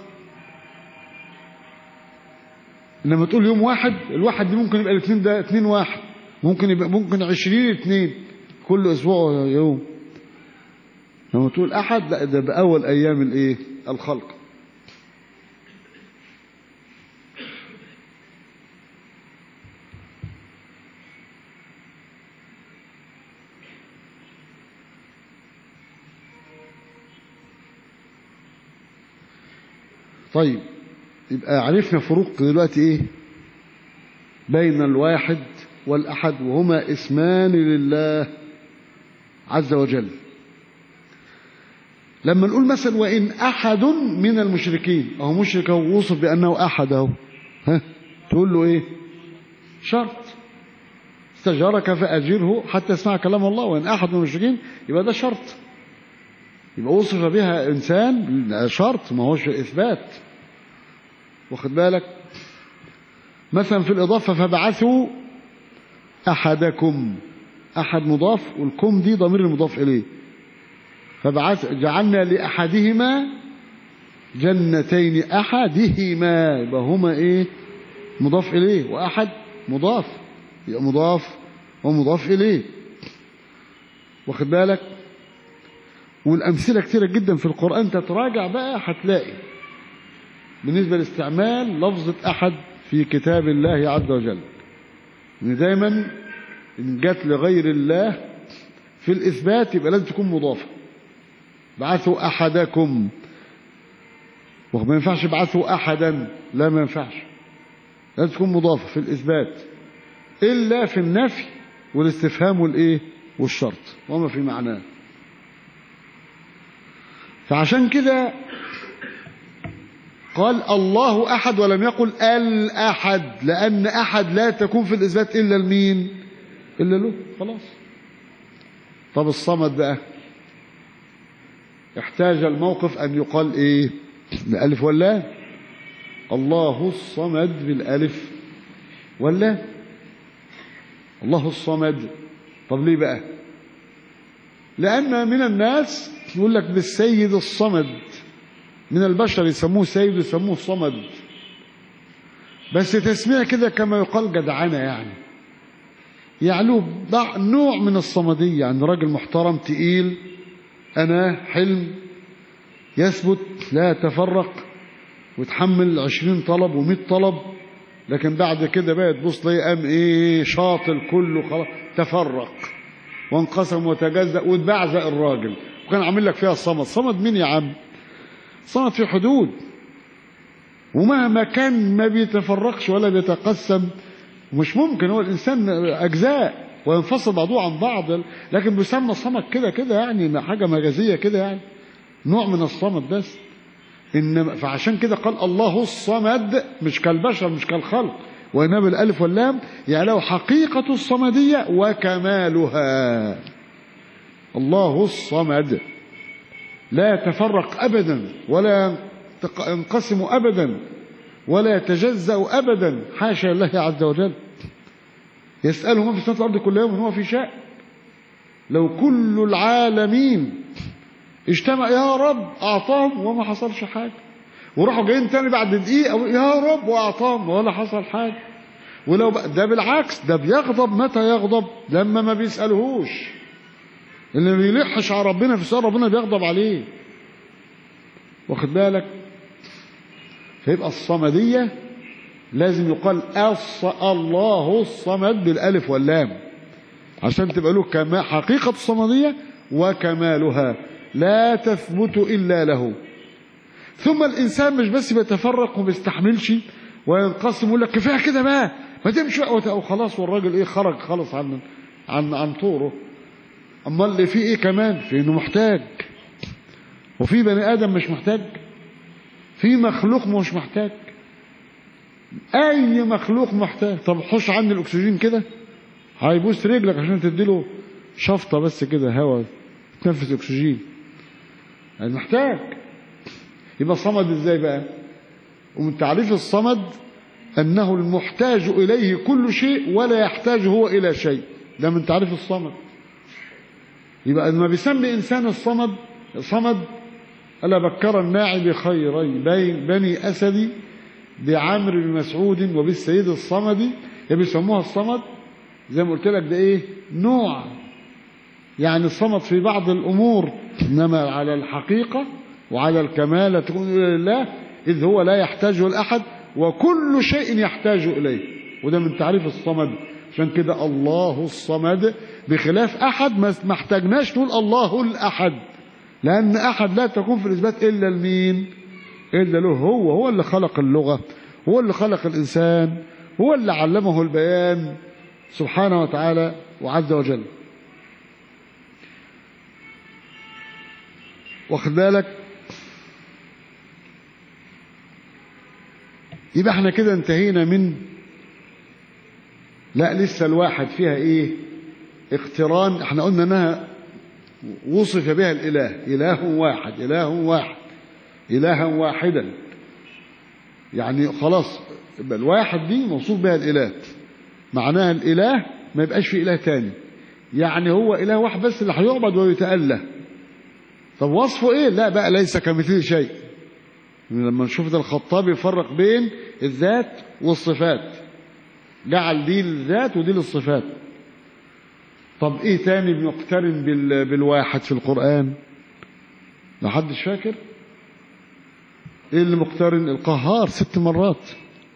انما تقول يوم واحد الواحد دي ممكن يبقى الاثنين ده اثنين واحد ممكن يبقى ممكن عشرين اثنين كل اسبوع يوم لما تقول احد لا ده باول ايام الايه الخلق طيب يبقى عرفنا فروق دلوقتي ايه بين الواحد والاحد وهما اسمان لله عز وجل لما نقول مثلا وان احد من المشركين اهو مشرك اهو وصف بانه احد اهو ها تقول له ايه شرط استجارك فاجره حتى يسمع كلام الله وان احد من المشركين يبقى ده شرط يبقى وصف بها انسان شرط ما هوش اثبات واخد بالك مثلا في الإضافة فبعثوا أحدكم أحد مضاف والكم دي ضمير المضاف إليه فبعث جعلنا لأحدهما جنتين أحدهما يبقى هما إيه مضاف إليه وأحد مضاف يبقى مضاف ومضاف إليه واخد بالك والأمثلة كتيرة جدا في القرآن تتراجع بقى هتلاقي بالنسبة لاستعمال لفظة أحد في كتاب الله عز وجل إن دايما إن جت لغير الله في الإثبات يبقى لازم تكون مضافة بعثوا أحدكم وما ينفعش بعثوا أحدا لا ما ينفعش لازم تكون مضافة في الإثبات إلا في النفي والاستفهام والإيه والشرط وما في معناه فعشان كده قال الله أحد ولم يقل الأحد لأن أحد لا تكون في الإثبات إلا المين إلا له خلاص طب الصمد بقى احتاج الموقف أن يقال إيه بألف ولا الله الصمد بالألف ولا الله الصمد طب ليه بقى لأن من الناس يقول لك بالسيد الصمد من البشر يسموه سيد ويسموه صمد بس تسميع كده كما يقال جدعنة يعني يعلوه نوع من الصمدية يعني راجل محترم تقيل أنا حلم يثبت لا يتفرق وتحمل عشرين طلب ومئة طلب لكن بعد كده بقى تبص ليه قام ايه شاطل كله خلاص تفرق وانقسم وتجزأ واتبعزق الراجل وكان عامل لك فيها الصمد صمد مين يا عم صمد في حدود ومهما كان ما بيتفرقش ولا بيتقسم مش ممكن هو الإنسان أجزاء وينفصل بعضه عن بعض لكن بيسمى الصمد كده كده يعني حاجة مجازية كده يعني نوع من الصمد بس إن فعشان كده قال الله الصمد مش كالبشر مش كالخلق وإنما بالألف واللام يعني له حقيقة الصمدية وكمالها الله الصمد لا يتفرق أبدا ولا ينقسم أبدا ولا يتجزأ أبدا حاشا الله عز وجل يسأله ما في السماوات والأرض كل يوم هو في شاء لو كل العالمين اجتمع يا رب أعطاهم وما حصلش حاجة وراحوا جايين تاني بعد دقيقة يا رب وأعطاهم ولا حصل حاجة ولو ده بالعكس ده بيغضب متى يغضب لما ما بيسألهوش اللي ما بيلحش على ربنا في سؤال ربنا بيغضب عليه واخد بالك فيبقى الصمدية لازم يقال أص الله الصمد بالألف واللام عشان تبقى له كما حقيقة الصمدية وكمالها لا تثبت إلا له ثم الإنسان مش بس بيتفرق وما بيستحملش وينقسم يقول لك كفايه كده بقى ما تمشي وخلاص والراجل ايه خرج خلص عن عن عن طوره امال اللي فيه ايه كمان في انه محتاج وفي بني ادم مش محتاج في مخلوق مش محتاج اي مخلوق محتاج طب حش عني الاكسجين كده هيبوس رجلك عشان تديله شفطه بس كده هواء تنفس اكسجين يعني محتاج يبقى صمد ازاي بقى ومن تعريف الصمد انه المحتاج اليه كل شيء ولا يحتاج هو الى شيء ده من تعريف الصمد يبقى لما بيسمي انسان الصمد صمد الا بكر الناعي بخيري بين بني اسدي بعمرو بن مسعود وبالسيد الصمدي بيسموها الصمد زي ما قلت لك ده ايه نوع يعني الصمد في بعض الامور انما على الحقيقه وعلى الكمال تكون لله إذ هو لا يحتاج لأحد وكل شيء يحتاج إليه وده من تعريف الصمد عشان كده الله الصمد بخلاف أحد ما احتاجناش نقول الله الأحد لأن أحد لا تكون في الإثبات إلا المين إلا له هو هو اللي خلق اللغة هو اللي خلق الإنسان هو اللي علمه البيان سبحانه وتعالى وعز وجل واخد بالك يبقى احنا كده انتهينا من لا لسه الواحد فيها ايه اقتران احنا قلنا انها وصف بها الاله اله واحد اله واحد الها واحدا يعني خلاص يبقى الواحد دي موصوف بها الاله معناها الاله ما يبقاش في اله تاني يعني هو اله واحد بس اللي هيعبد ويتاله طب وصفه ايه لا بقى ليس كمثله شيء لما نشوف ده الخطابي يفرق بين الذات والصفات جعل دي للذات ودي للصفات طب ايه تاني بنقترن بال... بالواحد في القرآن محدش فاكر ايه اللي مقترن القهار ست مرات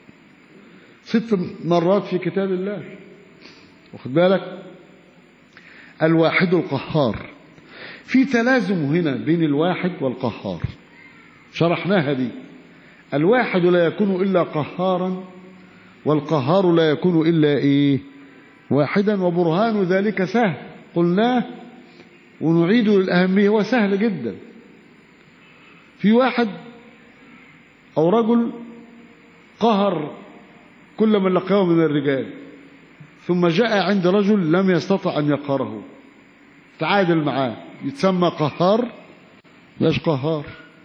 ست مرات في كتاب الله واخد بالك الواحد القهار في تلازم هنا بين الواحد والقهار شرحناها دي الواحد لا يكون إلا قهارا والقهار لا يكون إلا إيه واحدا وبرهان ذلك سهل قلناه ونعيد للأهمية هو سهل جدا في واحد أو رجل قهر كل من لقيه من الرجال ثم جاء عند رجل لم يستطع أن يقهره تعادل معاه يتسمى قهار مش قهار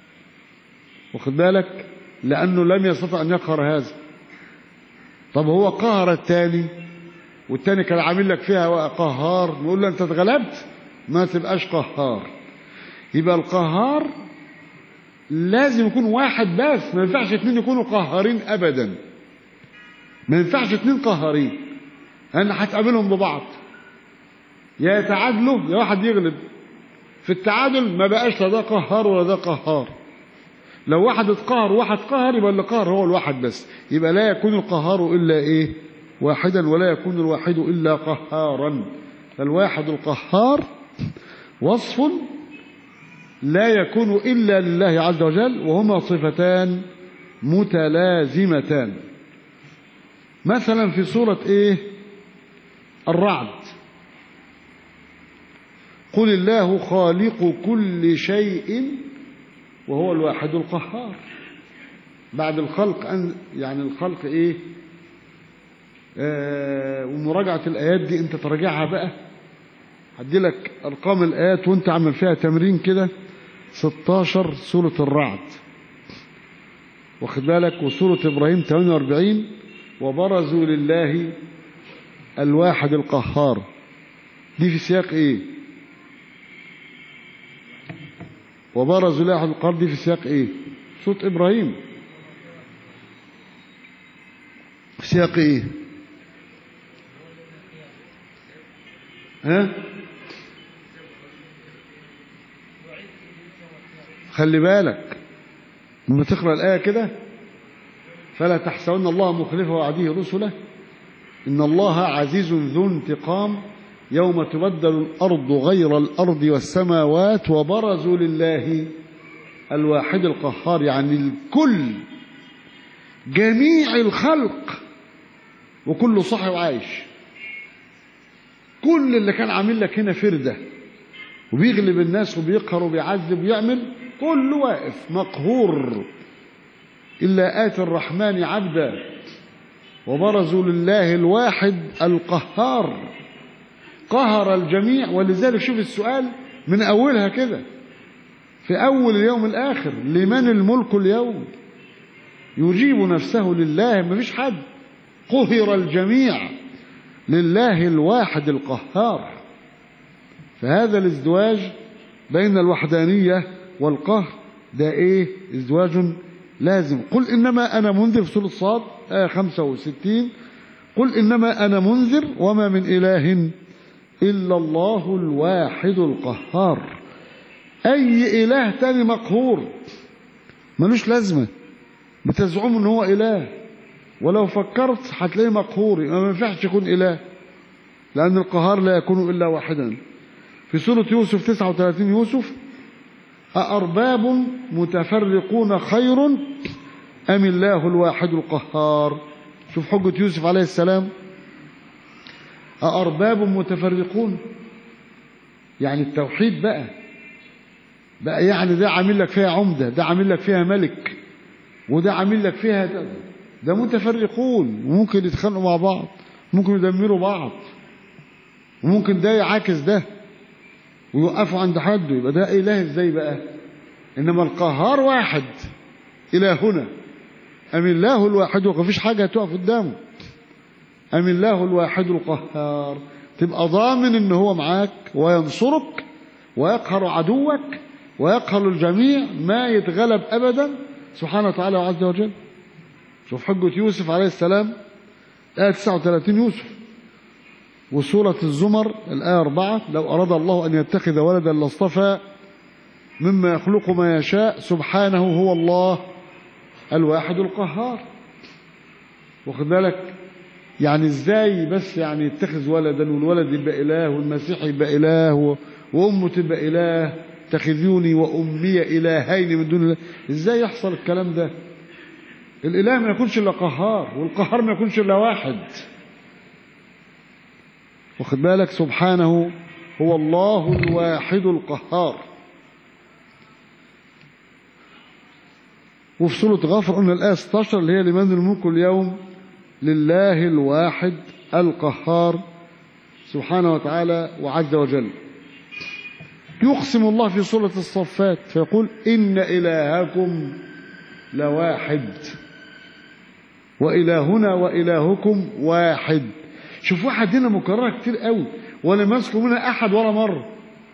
واخد بالك لأنه لم يستطع أن يقهر هذا طب هو قهر الثاني والثاني كان عامل لك فيها قهار نقول له أنت اتغلبت ما تبقاش قهار يبقى القهار لازم يكون واحد بس ما ينفعش اتنين يكونوا قهارين أبدا ما ينفعش اتنين قهارين لأن هتقابلهم ببعض يا يتعادلوا يا واحد يغلب في التعادل ما بقاش لا ده قهار ولا ده قهار لو واحد اتقهر وواحد قهر يبقى اللي قهر هو الواحد بس يبقى لا يكون القهار إلا إيه واحدا ولا يكون الواحد إلا قهارا فالواحد القهار وصف لا يكون إلا لله عز وجل وهما صفتان متلازمتان مثلا في سورة إيه الرعد قل الله خالق كل شيء وهو الواحد القهار بعد الخلق أن يعني الخلق إيه آه ومراجعة الآيات دي أنت تراجعها بقى هدي لك أرقام الآيات وأنت عمل فيها تمرين كده 16 سورة الرعد واخد بالك وسورة إبراهيم 48 وبرزوا لله الواحد القهار دي في سياق إيه وبرزوا لله القهار دي في سياق إيه سورة إبراهيم في سياق إيه ها خلي بالك لما تقرأ الآية كده فلا تحسبن الله مخلف وعده رسله إن الله عزيز ذو انتقام يوم تبدل الأرض غير الأرض والسماوات وبرزوا لله الواحد القهار يعني الكل جميع الخلق وكله صاحي وعايش كل اللي كان عامل لك هنا فردة وبيغلب الناس وبيقهر وبيعذب ويعمل كله واقف مقهور إلا آتي الرحمن عبدا وبرزوا لله الواحد القهار قهر الجميع ولذلك شوف السؤال من أولها كده في أول اليوم الآخر لمن الملك اليوم يجيب نفسه لله ما فيش حد قهر الجميع لله الواحد القهار فهذا الازدواج بين الوحدانية والقهر ده ايه ازدواج لازم قل انما انا منذر في سورة صاد آية 65 قل انما انا منذر وما من اله الا الله الواحد القهار اي اله تاني مقهور ملوش لازمة بتزعم ان هو اله ولو فكرت هتلاقيه مقهور ما ينفعش يكون اله لان القهار لا يكون الا واحدا في سورة يوسف 39 يوسف أأرباب متفرقون خير أم الله الواحد القهار شوف حجة يوسف عليه السلام أأرباب متفرقون يعني التوحيد بقى بقى يعني ده عامل لك فيها عمدة ده عامل لك فيها ملك وده عامل لك فيها ده, ده متفرقون وممكن يتخانقوا مع بعض ممكن يدمروا بعض وممكن ده يعاكس ده ويوقفوا عند حد يبقى ده إله ازاي بقى إنما القهار واحد إلهنا أم الله الواحد ومفيش حاجة هتقف قدامه أم الله الواحد القهار تبقى ضامن إن هو معاك وينصرك ويقهر عدوك ويقهر الجميع ما يتغلب أبدا سبحانه وتعالى عز وجل شوف حجة يوسف عليه السلام آية 39 يوسف وسورة الزمر الآية 4 لو أراد الله أن يتخذ ولدا لاصطفى مما يخلق ما يشاء سبحانه هو الله الواحد القهار واخد بالك يعني ازاي بس يعني يتخذ ولدا والولد يبقى إله والمسيح يبقى إله وأمه تبقى إله تخذوني وأمي إلهين من دون الله ازاي يحصل الكلام ده الإله ما يكونش إلا قهار والقهار ما يكونش إلا واحد واخد بالك سبحانه هو الله الواحد القهار وفي سورة غافر قلنا الآية 16 اللي هي لمن الملك اليوم لله الواحد القهار سبحانه وتعالى وعز وجل يقسم الله في سورة الصفات فيقول إن إلهكم لواحد وإلهنا وإلهكم واحد شوف واحد هنا مكررة كتير قوي ولا ماسكه منها أحد ولا مرة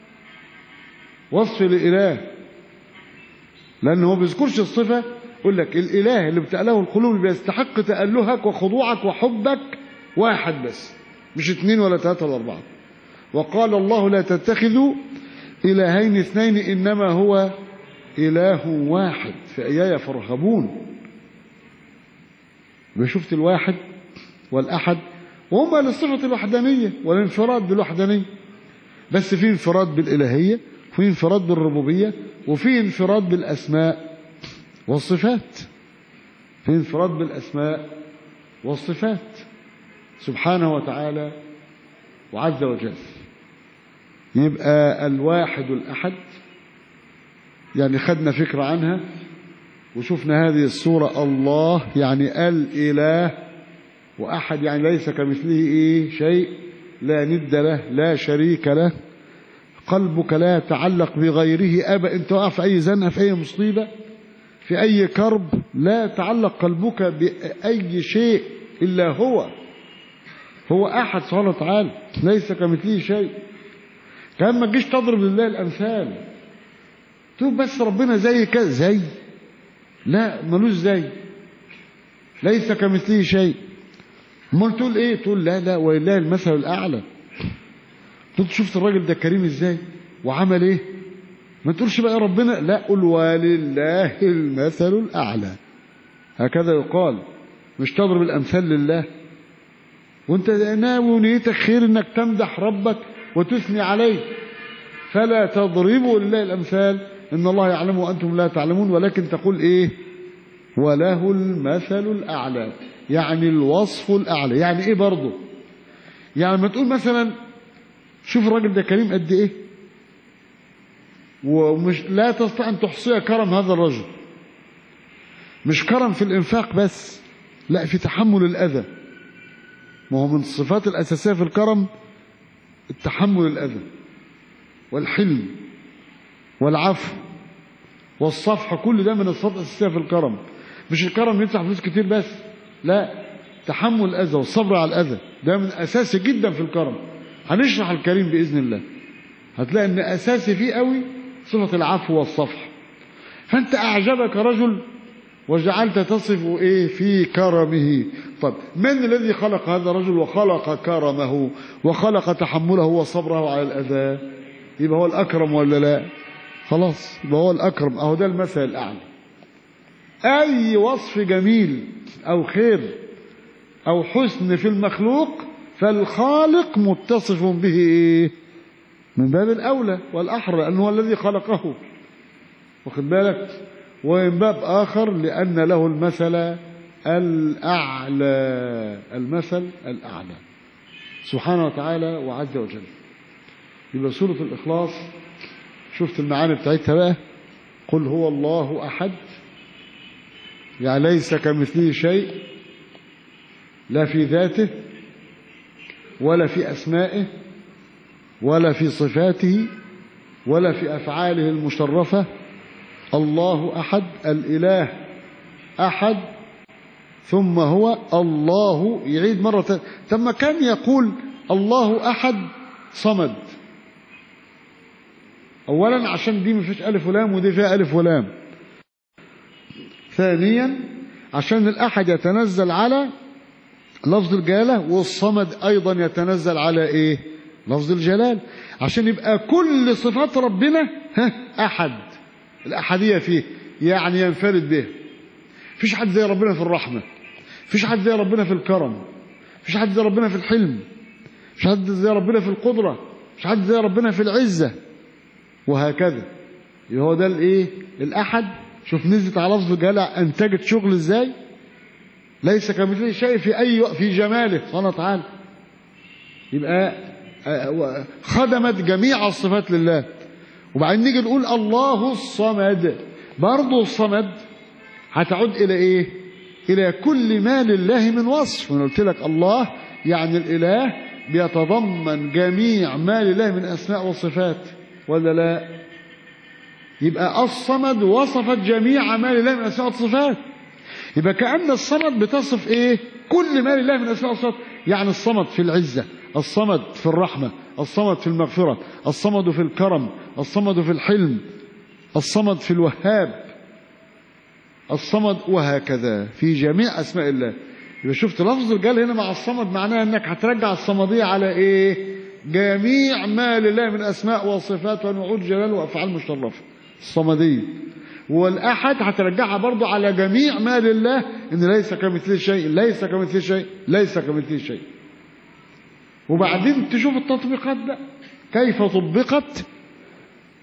وصف الإله لأنه هو بيذكرش الصفة يقول لك الإله اللي بتأله القلوب اللي بيستحق تألهك وخضوعك وحبك واحد بس مش اثنين ولا ثلاثة ولا أربعة وقال الله لا تتخذوا إلهين اثنين إنما هو إله واحد فإياي فارهبون شفت الواحد والأحد وهما لصفة الوحدانية والانفراد بالوحدانية بس في انفراد بالإلهية في انفراد بالربوبية وفي انفراد بالأسماء والصفات في انفراد بالأسماء والصفات سبحانه وتعالى وعز وجل يبقى الواحد الأحد يعني خدنا فكرة عنها وشفنا هذه الصورة الله يعني الإله وأحد يعني ليس كمثله إيه شيء لا ند له لا شريك له قلبك لا يتعلق بغيره أبا أنت واقع في أي زنقة في أي مصيبة في أي كرب لا يتعلق قلبك بأي شيء إلا هو هو أحد سبحانه وتعالى ليس كمثله شيء كان ما تجيش تضرب لله الأمثال تقول بس ربنا زي كذا زي لا ملوش زي ليس كمثله شيء امال تقول ايه تقول لا لا ولله المثل الاعلى تقول شفت الراجل ده كريم ازاي وعمل ايه ما تقولش بقى ربنا لا قل ولله المثل الاعلى هكذا يقال مش تضرب الامثال لله وانت ناوي ونيتك خير انك تمدح ربك وتثني عليه فلا تضربوا لله الامثال ان الله يعلم وانتم لا تعلمون ولكن تقول ايه وله المثل الاعلى يعني الوصف الاعلى يعني ايه برضه يعني ما تقول مثلا شوف الراجل ده كريم قد ايه ومش لا تستطيع ان تحصي كرم هذا الرجل مش كرم في الانفاق بس لا في تحمل الاذى ما هو من الصفات الاساسيه في الكرم التحمل الاذى والحلم والعفو والصفح كل ده من الصفات الاساسيه في الكرم مش الكرم يدفع فلوس كتير بس لا تحمل الاذى والصبر على الاذى ده من اساسي جدا في الكرم هنشرح الكريم باذن الله هتلاقي ان اساسي فيه قوي صفه العفو والصفح فانت اعجبك رجل وجعلت تصف ايه في كرمه طب من الذي خلق هذا الرجل وخلق كرمه وخلق تحمله وصبره على الاذى يبقى هو الاكرم ولا لا خلاص يبقى هو الاكرم اهو ده المثل الاعلى اي وصف جميل او خير او حسن في المخلوق فالخالق متصف به ايه من باب الاولى والاحرى لانه هو الذي خلقه واخد بالك ومن باب اخر لان له المثل الاعلى المثل الاعلى سبحانه وتعالى وعز وجل يبقى سوره الاخلاص شفت المعاني بتاعتها بقى قل هو الله احد يعني ليس كمثله شيء لا في ذاته ولا في أسمائه ولا في صفاته ولا في أفعاله المشرفة الله أحد الإله أحد ثم هو الله يعيد مرة ثم كان يقول الله أحد صمد أولا عشان دي مفيش ألف ولام ودي فيها ألف ولام ثانيا عشان الأحد يتنزل على لفظ الجلالة والصمد أيضا يتنزل على إيه لفظ الجلال عشان يبقى كل صفات ربنا ها أحد الأحدية فيه يعني ينفرد به فيش حد زي ربنا في الرحمة فيش حد زي ربنا في الكرم فيش حد زي ربنا في الحلم فيش حد زي ربنا في القدرة فيش حد زي ربنا في العزة وهكذا هو ده الايه الاحد شوف نزلت على لفظ الجلال انتجت شغل ازاي ليس كمثله شيء في اي في جماله سبحانه وتعالى يبقى خدمت جميع الصفات لله وبعدين نيجي نقول الله الصمد برضه الصمد هتعود الى ايه الى كل ما لله من وصف وانا قلت لك الله يعني الاله بيتضمن جميع ما لله من اسماء وصفات ولا لا يبقى الصمد وصفت جميع ما لله من اسماء وصفات يبقى كأن الصمد بتصف ايه كل ما لله من اسماء وصفات يعني الصمد في العزة الصمد في الرحمة الصمد في المغفرة الصمد في الكرم الصمد في الحلم الصمد في الوهاب الصمد وهكذا في جميع اسماء الله يبقى شفت لفظ الجلال هنا مع الصمد معناها انك هترجع الصمدية على ايه جميع ما لله من اسماء وصفات ونعود جلال وافعال مشرفه الصمديه والاحد هترجعها برضو على جميع ما لله ان ليس كمثله شيء ليس كمثله شيء ليس كمثله شيء وبعدين تشوف التطبيقات بقى كيف طبقت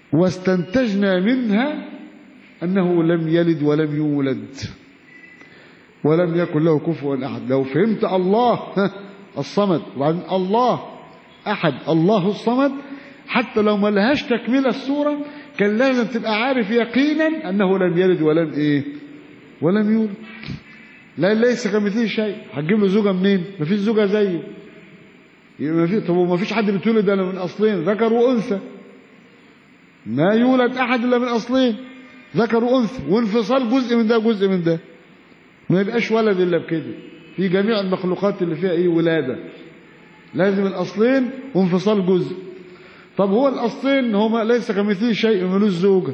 واستنتجنا منها أنه لم يلد ولم يولد ولم يكن له كفوا أحد لو فهمت الله الصمد وبعدين الله أحد الله الصمد حتى لو ما لهاش تكملة السورة كان لازم تبقى عارف يقينا أنه لم يلد ولم إيه ولم يولد لا ليس كمثله شيء هتجيب له زوجة منين مفيش زوجة زيه يبقى مفيش طب ما فيش حد بيتولد الا من اصلين ذكر وانثى ما يولد احد الا من اصلين ذكر وانثى وانفصال جزء من ده جزء من ده ما يبقاش ولد الا بكده في جميع المخلوقات اللي فيها ايه ولاده لازم الاصلين وانفصال جزء طب هو الاصلين هو ليس كمثله شيء ملوش زوجه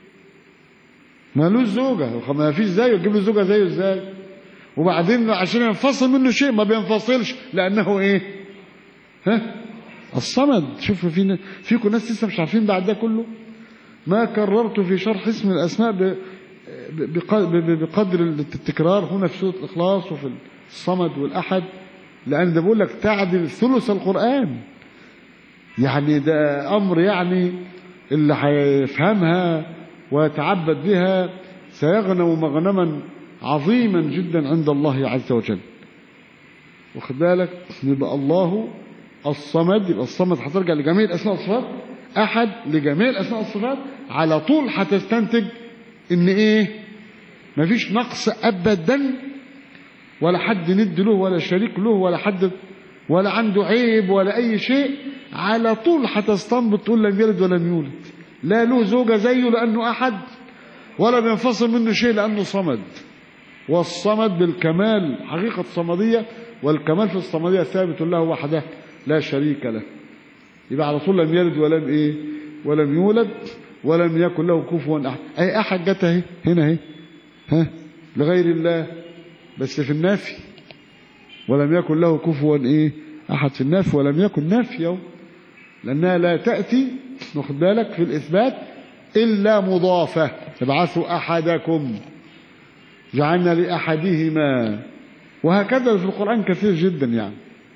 ملوش زوجه ما فيش زيه يجيب له زوجه زيه ازاي وبعدين عشان ينفصل منه شيء ما بينفصلش لانه ايه ها الصمد شوف في فيكم ناس لسه مش عارفين بعد ده كله ما كررت في شرح اسم الاسماء بقدر التكرار هنا في سوره الاخلاص وفي الصمد والاحد لان ده بقول لك تعدل ثلث القران يعني ده امر يعني اللي هيفهمها ويتعبد بها سيغنم مغنما عظيما جدا عند الله عز وجل واخد بالك يبقى الله الصمد يبقى الصمد هترجع لجميع الاسماء والصفات احد لجميع الاسماء والصفات على طول هتستنتج ان ايه مفيش نقص ابدا ولا حد ند له ولا شريك له ولا حد ولا عنده عيب ولا اي شيء على طول هتستنبط تقول لم يلد ولم يولد لا له زوجه زيه لانه احد ولا بينفصل منه شيء لانه صمد والصمد بالكمال حقيقه الصمديه والكمال في الصمديه ثابت له وحده لا شريك له يبقى على طول لم يلد ولم ايه ولم يولد ولم يكن له كفوا احد اي احد جت اهي هنا اهي ها لغير الله بس في النافي ولم يكن له كفوا ايه احد في النافي ولم يكن نافيا لانها لا تاتي واخد بالك في الاثبات الا مضافه ابعثوا احدكم جعلنا لاحدهما وهكذا في القران كثير جدا يعني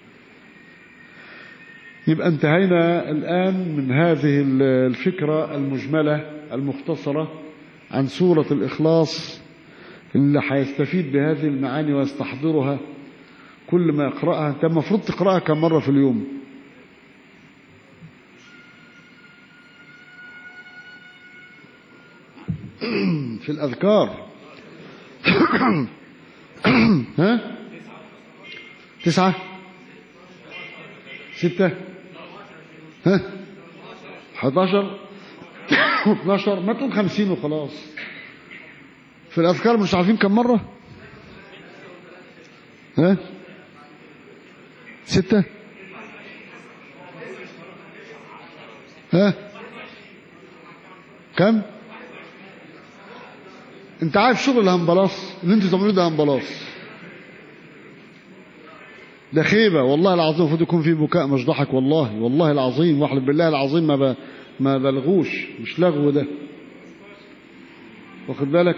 يبقى انتهينا الآن من هذه الفكرة المجملة المختصرة عن سورة الإخلاص اللي هيستفيد بهذه المعاني ويستحضرها كل ما يقرأها أنت المفروض تقرأها كم مرة في اليوم في الأذكار ها تسعة ستة ها 11 12 ما تقول 50 وخلاص في الأذكار مش عارفين كم مرة ها ستة ها كم انت عارف شغل الهمبلاص اللي انتوا تعملوه ده همبلاص ده خيبة والله العظيم المفروض يكون في بكاء مش ضحك والله والله العظيم واحلف بالله العظيم ما ب... ما بلغوش مش لغو ده واخد بالك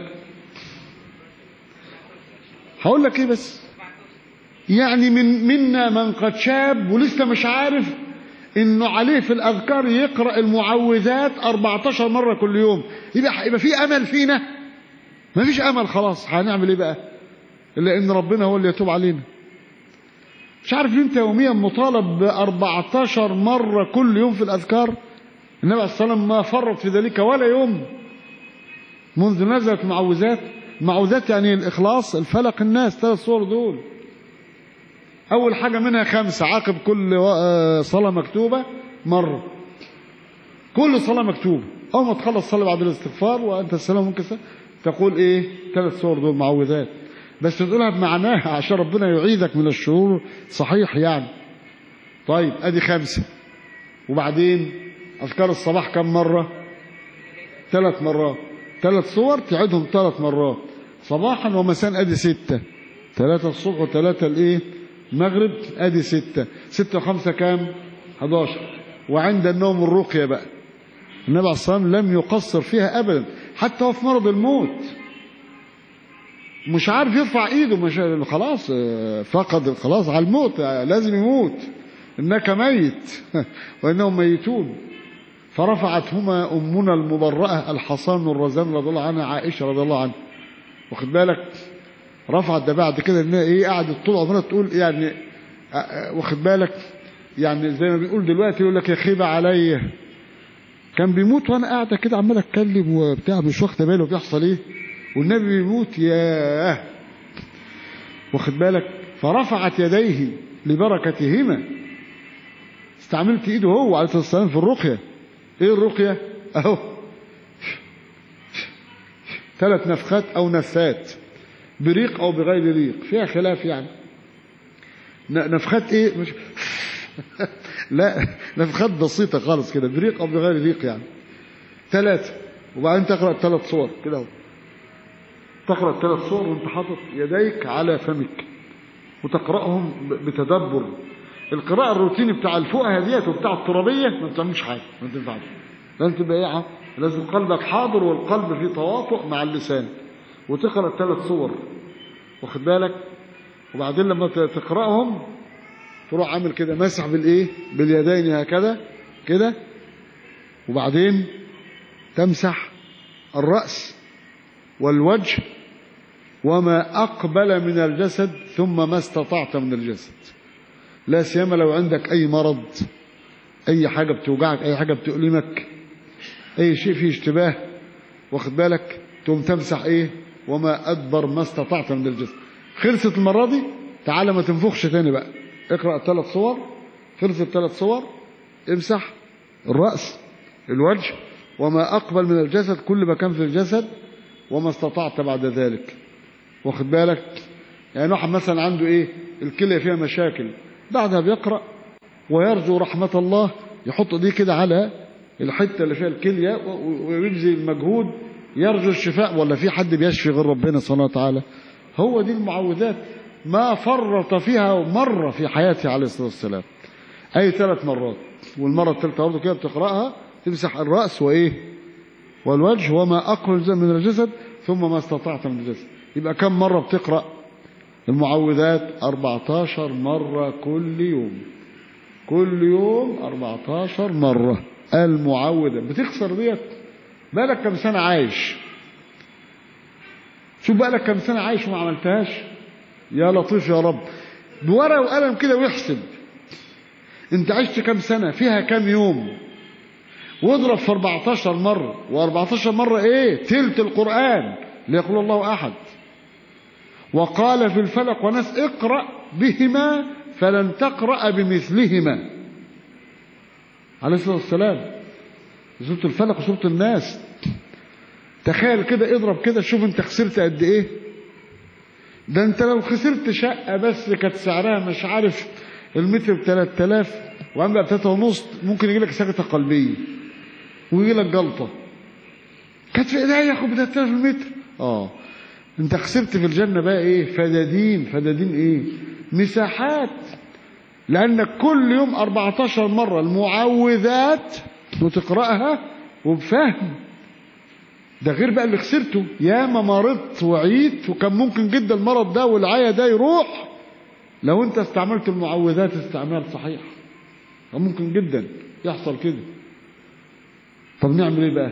هقول لك ايه بس يعني من منا من قد شاب ولسه مش عارف انه عليه في الاذكار يقرا المعوذات 14 مره كل يوم يبقى يبقى في امل فينا ما فيش امل خلاص هنعمل ايه بقى الا ان ربنا هو اللي يتوب علينا مش عارف انت يوميا مطالب ب 14 مره كل يوم في الاذكار النبي عليه الصلاه والسلام ما فرط في ذلك ولا يوم منذ نزلت معوذات معوذات يعني الاخلاص الفلق الناس ثلاث صور دول اول حاجه منها خمسه عقب كل صلاه مكتوبه مره كل صلاه مكتوبه اول ما تخلص صلاه بعد الاستغفار وانت السلام ممكن تقول ايه ثلاث صور دول معوذات بس تقولها بمعناها عشان ربنا يعيذك من الشرور صحيح يعني طيب ادي خمسة وبعدين اذكار الصباح كم مرة ثلاث مرات ثلاث صور تعيدهم ثلاث مرات صباحا ومساء ادي ستة ثلاثة الصبح وثلاثة الايه المغرب ادي ستة ستة وخمسة كام 11 وعند النوم الرقية بقى النبي عليه الصلاة والسلام لم يقصر فيها ابدا حتى هو في مرض الموت مش عارف يرفع ايده مش خلاص فقد خلاص على الموت لازم يموت انك ميت وانهم ميتون فرفعتهما أمنا المبرأة الحصان الرزان رضي الله عنها عائشة رضي الله عنها واخد بالك رفعت ده بعد كده انها ايه قعدت طول عمرها تقول يعني آه، آه، واخد بالك يعني زي ما بيقول دلوقتي يقول لك يا خيبة عليا كان بيموت وانا قاعده كده عمال اتكلم وبتاع مش واخده باله بيحصل ايه والنبي بيموت ياه واخد بالك فرفعت يديه لبركتهما استعملت ايده هو عليه الصلاه والسلام في الرقيه ايه الرقيه اهو ثلاث نفخات او نفات بريق او بغير ريق فيها خلاف يعني ن- نفخات ايه مش لا نفخات بسيطه خالص كده بريق او بغير ريق يعني ثلاثه وبعدين تقرا ثلاث صور كده اهو تقرا ثلاث صور وانت حاطط يديك على فمك وتقراهم ب- بتدبر القراءه الروتيني بتاع الفقهاء ديت وبتاع الترابيه ما بتعملش حاجه ما تنفعش لازم تبقى ايه لازم قلبك حاضر والقلب فيه تواطؤ مع اللسان وتقرا الثلاث صور واخد بالك وبعدين لما ت- تقراهم تروح عامل كده مسح بالايه باليدين هكذا كده وبعدين تمسح الراس والوجه وما اقبل من الجسد ثم ما استطعت من الجسد لا سيما لو عندك اي مرض اي حاجه بتوجعك اي حاجه بتؤلمك اي شيء فيه اشتباه واخد بالك تقوم تمسح ايه وما ادبر ما استطعت من الجسد خلصت المره دي تعالى ما تنفخش تاني بقى اقرا ثلاث صور خلصت ثلاث صور امسح الراس الوجه وما اقبل من الجسد كل ما كان في الجسد وما استطعت بعد ذلك واخد بالك يعني واحد مثلا عنده ايه الكليه فيها مشاكل بعدها بيقرا ويرجو رحمه الله يحط دي كده على الحته اللي فيها الكليه و- و- ويبذل المجهود يرجو الشفاء ولا في حد بيشفي غير ربنا سبحانه وتعالى هو دي المعوذات ما فرط فيها مرة في حياته عليه الصلاة والسلام أي ثلاث مرات والمرة الثالثة برضه كده بتقرأها تمسح الرأس وإيه والوجه وما أقل من الجسد ثم ما استطعت من الجسد يبقى كم مرة بتقرأ المعوذات 14 مرة كل يوم كل يوم 14 مرة المعوذة بتخسر ديت بالك كم سنة عايش شوف بالك كم سنة عايش وما عملتهاش يا لطيف يا رب بورقة وقلم كده ويحسب انت عشت كم سنة فيها كم يوم واضرب في 14 مرة و14 مرة ايه تلت القرآن ليقول الله أحد وقال في الفلق وناس اقرأ بهما فلن تقرأ بمثلهما عليه الصلاة والسلام سورة الفلق وسورة الناس تخيل كده اضرب كده شوف انت خسرت قد ايه ده انت لو خسرت شقة بس كانت سعرها مش عارف المتر ب 3000 وعم بقى بتلاتة ونص ممكن يجي لك سكتة قلبية ويجي لك جلطة كانت في ايديا ياخد ب 3000 المتر اه انت خسرت في الجنة بقى ايه فدادين فدادين ايه مساحات لانك كل يوم 14 مرة المعوذات وتقرأها وبفهم ده غير بقى اللي خسرته ياما مرضت وعيت وكان ممكن جدا المرض ده والعيا ده يروح لو انت استعملت المعوذات استعمال صحيح كان ممكن جدا يحصل كده طب نعمل ايه بقى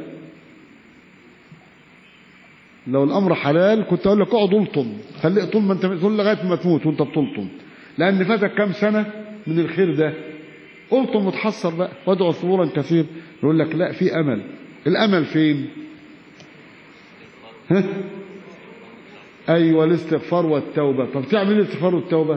لو الامر حلال كنت اقول لك اقعد الطم خلي طول ما انت طول لغايه ما تموت وانت بتلطم لان فاتك كام سنه من الخير ده الطم وتحصل بقى وادعو ثبورا كثير يقول لك لا في امل الامل فين ها؟ ايوه الاستغفار والتوبه طب تعمل ايه الاستغفار والتوبه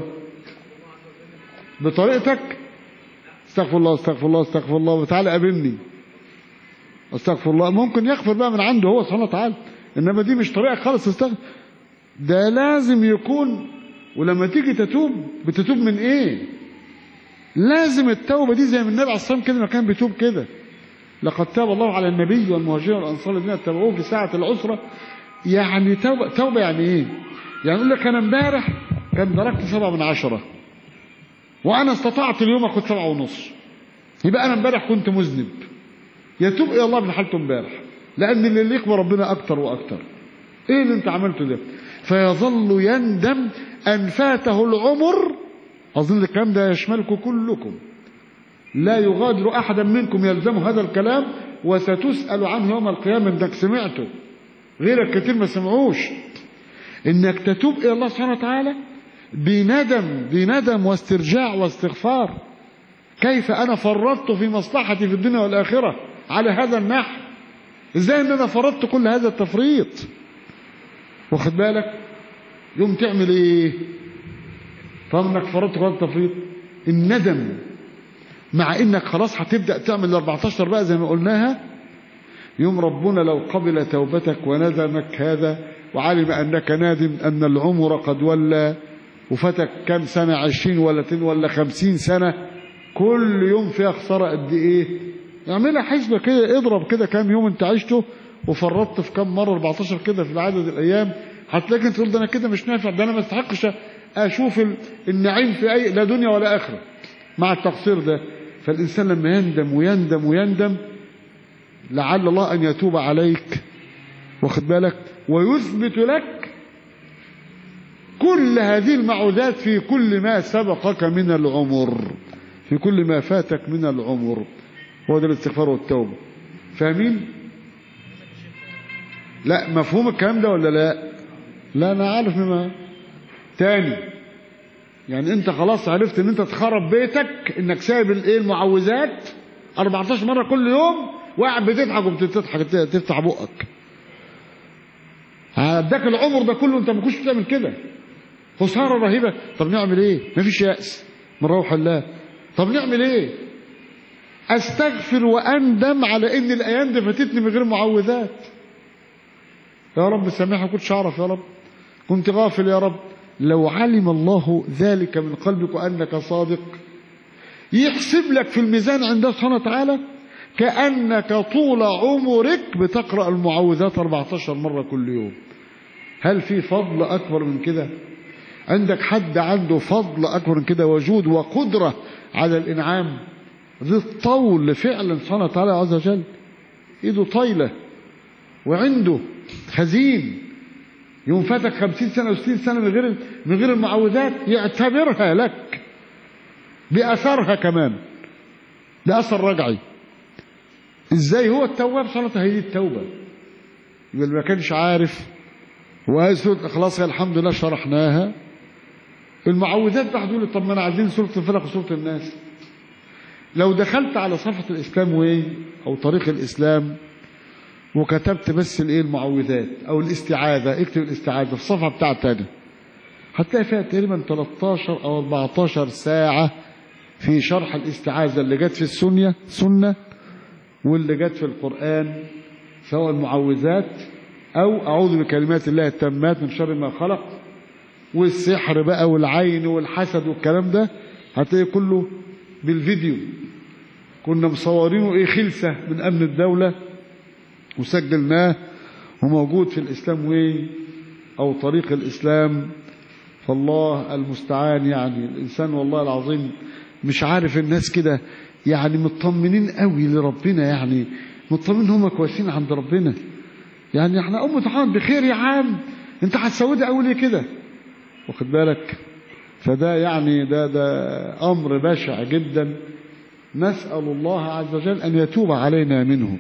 بطريقتك استغفر الله استغفر الله استغفر الله وتعالى قابلني استغفر الله ممكن يغفر بقى من عنده هو سبحانه وتعالى انما دي مش طريقه خالص تستغفر ده لازم يكون ولما تيجي تتوب بتتوب من ايه لازم التوبه دي زي ما النبي عليه الصلاه والسلام كده ما كان بيتوب كده لقد تاب الله على النبي والمهاجرين والانصار الذين اتبعوه في ساعه العسره يعني توبه توبه يعني ايه يعني يقول لك انا امبارح كان درجت سبعة من عشرة وانا استطعت اليوم اخد سبعة ونص يبقى انا امبارح كنت مذنب يتوب الى الله من حالته امبارح لان اللي يليق بربنا اكتر واكتر ايه اللي انت عملته ده فيظل يندم ان فاته العمر اظن الكلام ده يشملكم كلكم لا يغادر أحدا منكم يلزم هذا الكلام وستسأل عنه يوم القيامة انك سمعته غيرك كتير ما سمعوش انك تتوب الى الله سبحانه وتعالى بندم بندم واسترجاع واستغفار كيف انا فرطت في مصلحتي في الدنيا والاخره على هذا النحو ازاي ان انا فرطت كل هذا التفريط واخد بالك يوم تعمل ايه طالما انك فرطت كل التفريط الندم مع انك خلاص هتبدا تعمل ال 14 بقى زي ما قلناها يوم ربنا لو قبل توبتك وندمك هذا وعلم انك نادم ان العمر قد ولى وفتك كم سنه 20 ولا 10 ولا 50 سنه كل يوم فيها خساره قد ايه اعملها حسبه كده اضرب كده كام يوم انت عشته وفرطت في كام مره 14 كده في عدد الايام هتلاقي انت تقول ده انا كده مش نافع ده انا ما استحقش اشوف النعيم في اي لا دنيا ولا اخره مع التقصير ده فالإنسان لما يندم ويندم ويندم لعل الله أن يتوب عليك واخد بالك ويثبت لك كل هذه المعوذات في كل ما سبقك من العمر في كل ما فاتك من العمر هو ده الاستغفار والتوبة فاهمين لا مفهوم الكلام ده ولا لا لا انا عارف مما تاني يعني انت خلاص عرفت ان انت تخرب بيتك انك سايب الايه المعوذات 14 مره كل يوم وقاعد بتضحك وبتضحك تفتح بقك هداك العمر ده كله انت ما كنتش بتعمل كده خساره رهيبه طب نعمل ايه مفيش ياس من روح الله طب نعمل ايه استغفر واندم على ان الايام دي فاتتني من غير معوذات يا رب سامحني كنتش اعرف يا رب كنت غافل يا رب لو علم الله ذلك من قلبك وأنك صادق يحسب لك في الميزان عند سبحانه وتعالى كأنك طول عمرك بتقرأ المعوذات 14 مرة كل يوم هل في فضل أكبر من كده عندك حد عنده فضل أكبر من كده وجود وقدرة على الإنعام ذي الطول فعلا سبحانه وتعالى عز وجل إيده طايلة وعنده خزين يوم فاتك خمسين سنة وستين سنة من غير من غير المعوذات يعتبرها لك بأثرها كمان بأثر رجعي ازاي هو التواب صلاة هي التوبة يبقى اللي ما كانش عارف وهي سورة الإخلاص الحمد لله شرحناها المعوذات بقى تقول طب ما انا عايزين سورة الفلق وسورة الناس لو دخلت على صفحة الإسلام وايه أو طريق الإسلام وكتبت بس الايه المعوذات او الاستعاذه اكتب الاستعاذه في الصفحه بتاعتي انا هتلاقي فيها تقريبا 13 او 14 ساعه في شرح الاستعاذه اللي جت في السنه سنه واللي جت في القران سواء المعوذات او اعوذ بكلمات الله التامات من شر ما خلق والسحر بقى والعين والحسد والكلام ده هتلاقي كله بالفيديو كنا مصورينه ايه خلسه من امن الدوله وسجلناه وموجود في الإسلام وي أو طريق الإسلام فالله المستعان يعني الإنسان والله العظيم مش عارف الناس كده يعني مطمنين قوي لربنا يعني مطمنين هم كويسين عند ربنا يعني احنا أم محمد بخير يا عم انت هتسودها قوي ليه كده واخد بالك فده يعني ده ده أمر بشع جدا نسأل الله عز وجل أن يتوب علينا منه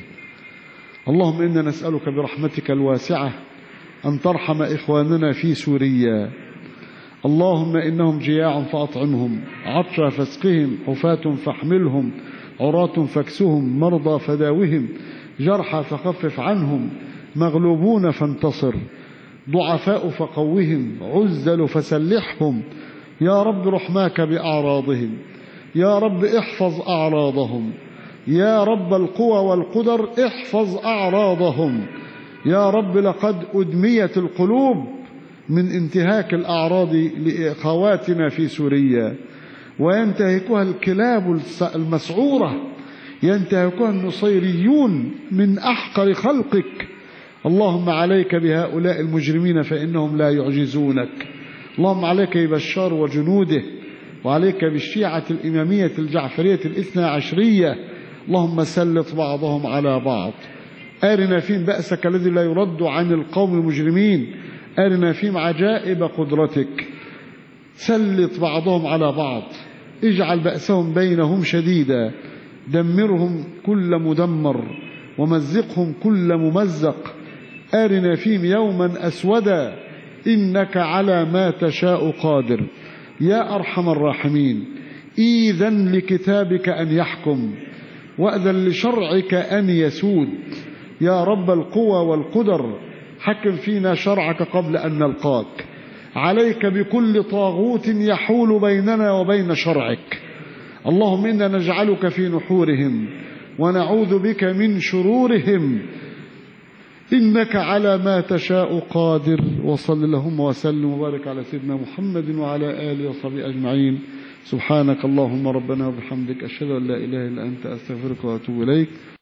اللهم إنا نسألك برحمتك الواسعة أن ترحم إخواننا في سوريا اللهم إنهم جياع فأطعمهم عطشى فاسقهم حفاة فاحملهم عراة فاكسهم مرضى فداوهم جرحى فخفف عنهم مغلوبون فانتصر ضعفاء فقوهم عزل فسلحهم يا رب رحماك بأعراضهم يا رب احفظ أعراضهم يا رب القوى والقدر احفظ أعراضهم يا رب لقد أدميت القلوب من انتهاك الأعراض لإخواتنا في سوريا وينتهكها الكلاب المسعورة ينتهكها النصيريون من أحقر خلقك اللهم عليك بهؤلاء المجرمين فإنهم لا يعجزونك اللهم عليك ببشار وجنوده وعليك بالشيعة الإمامية الجعفرية الاثنى عشرية اللهم سلط بعضهم على بعض أرنا فيهم بأسك الذي لا يرد عن القوم المجرمين أرنا فيهم عجائب قدرتك سلط بعضهم على بعض اجعل بأسهم بينهم شديدا دمرهم كل مدمر ومزقهم كل ممزق آرنا فيهم يوما أسودا إنك على ما تشاء قادر يا أرحم الراحمين إذن لكتابك أن يحكم وأذن لشرعك أن يسود يا رب القوى والقدر حكم فينا شرعك قبل أن نلقاك عليك بكل طاغوت يحول بيننا وبين شرعك اللهم إنا نجعلك في نحورهم ونعوذ بك من شرورهم إنك على ما تشاء قادر وصل اللهم وسلم وبارك على سيدنا محمد وعلى آله وصحبه أجمعين سبحانك اللهم ربنا وبحمدك أشهد أن لا إله إلا أنت أستغفرك وأتوب إليك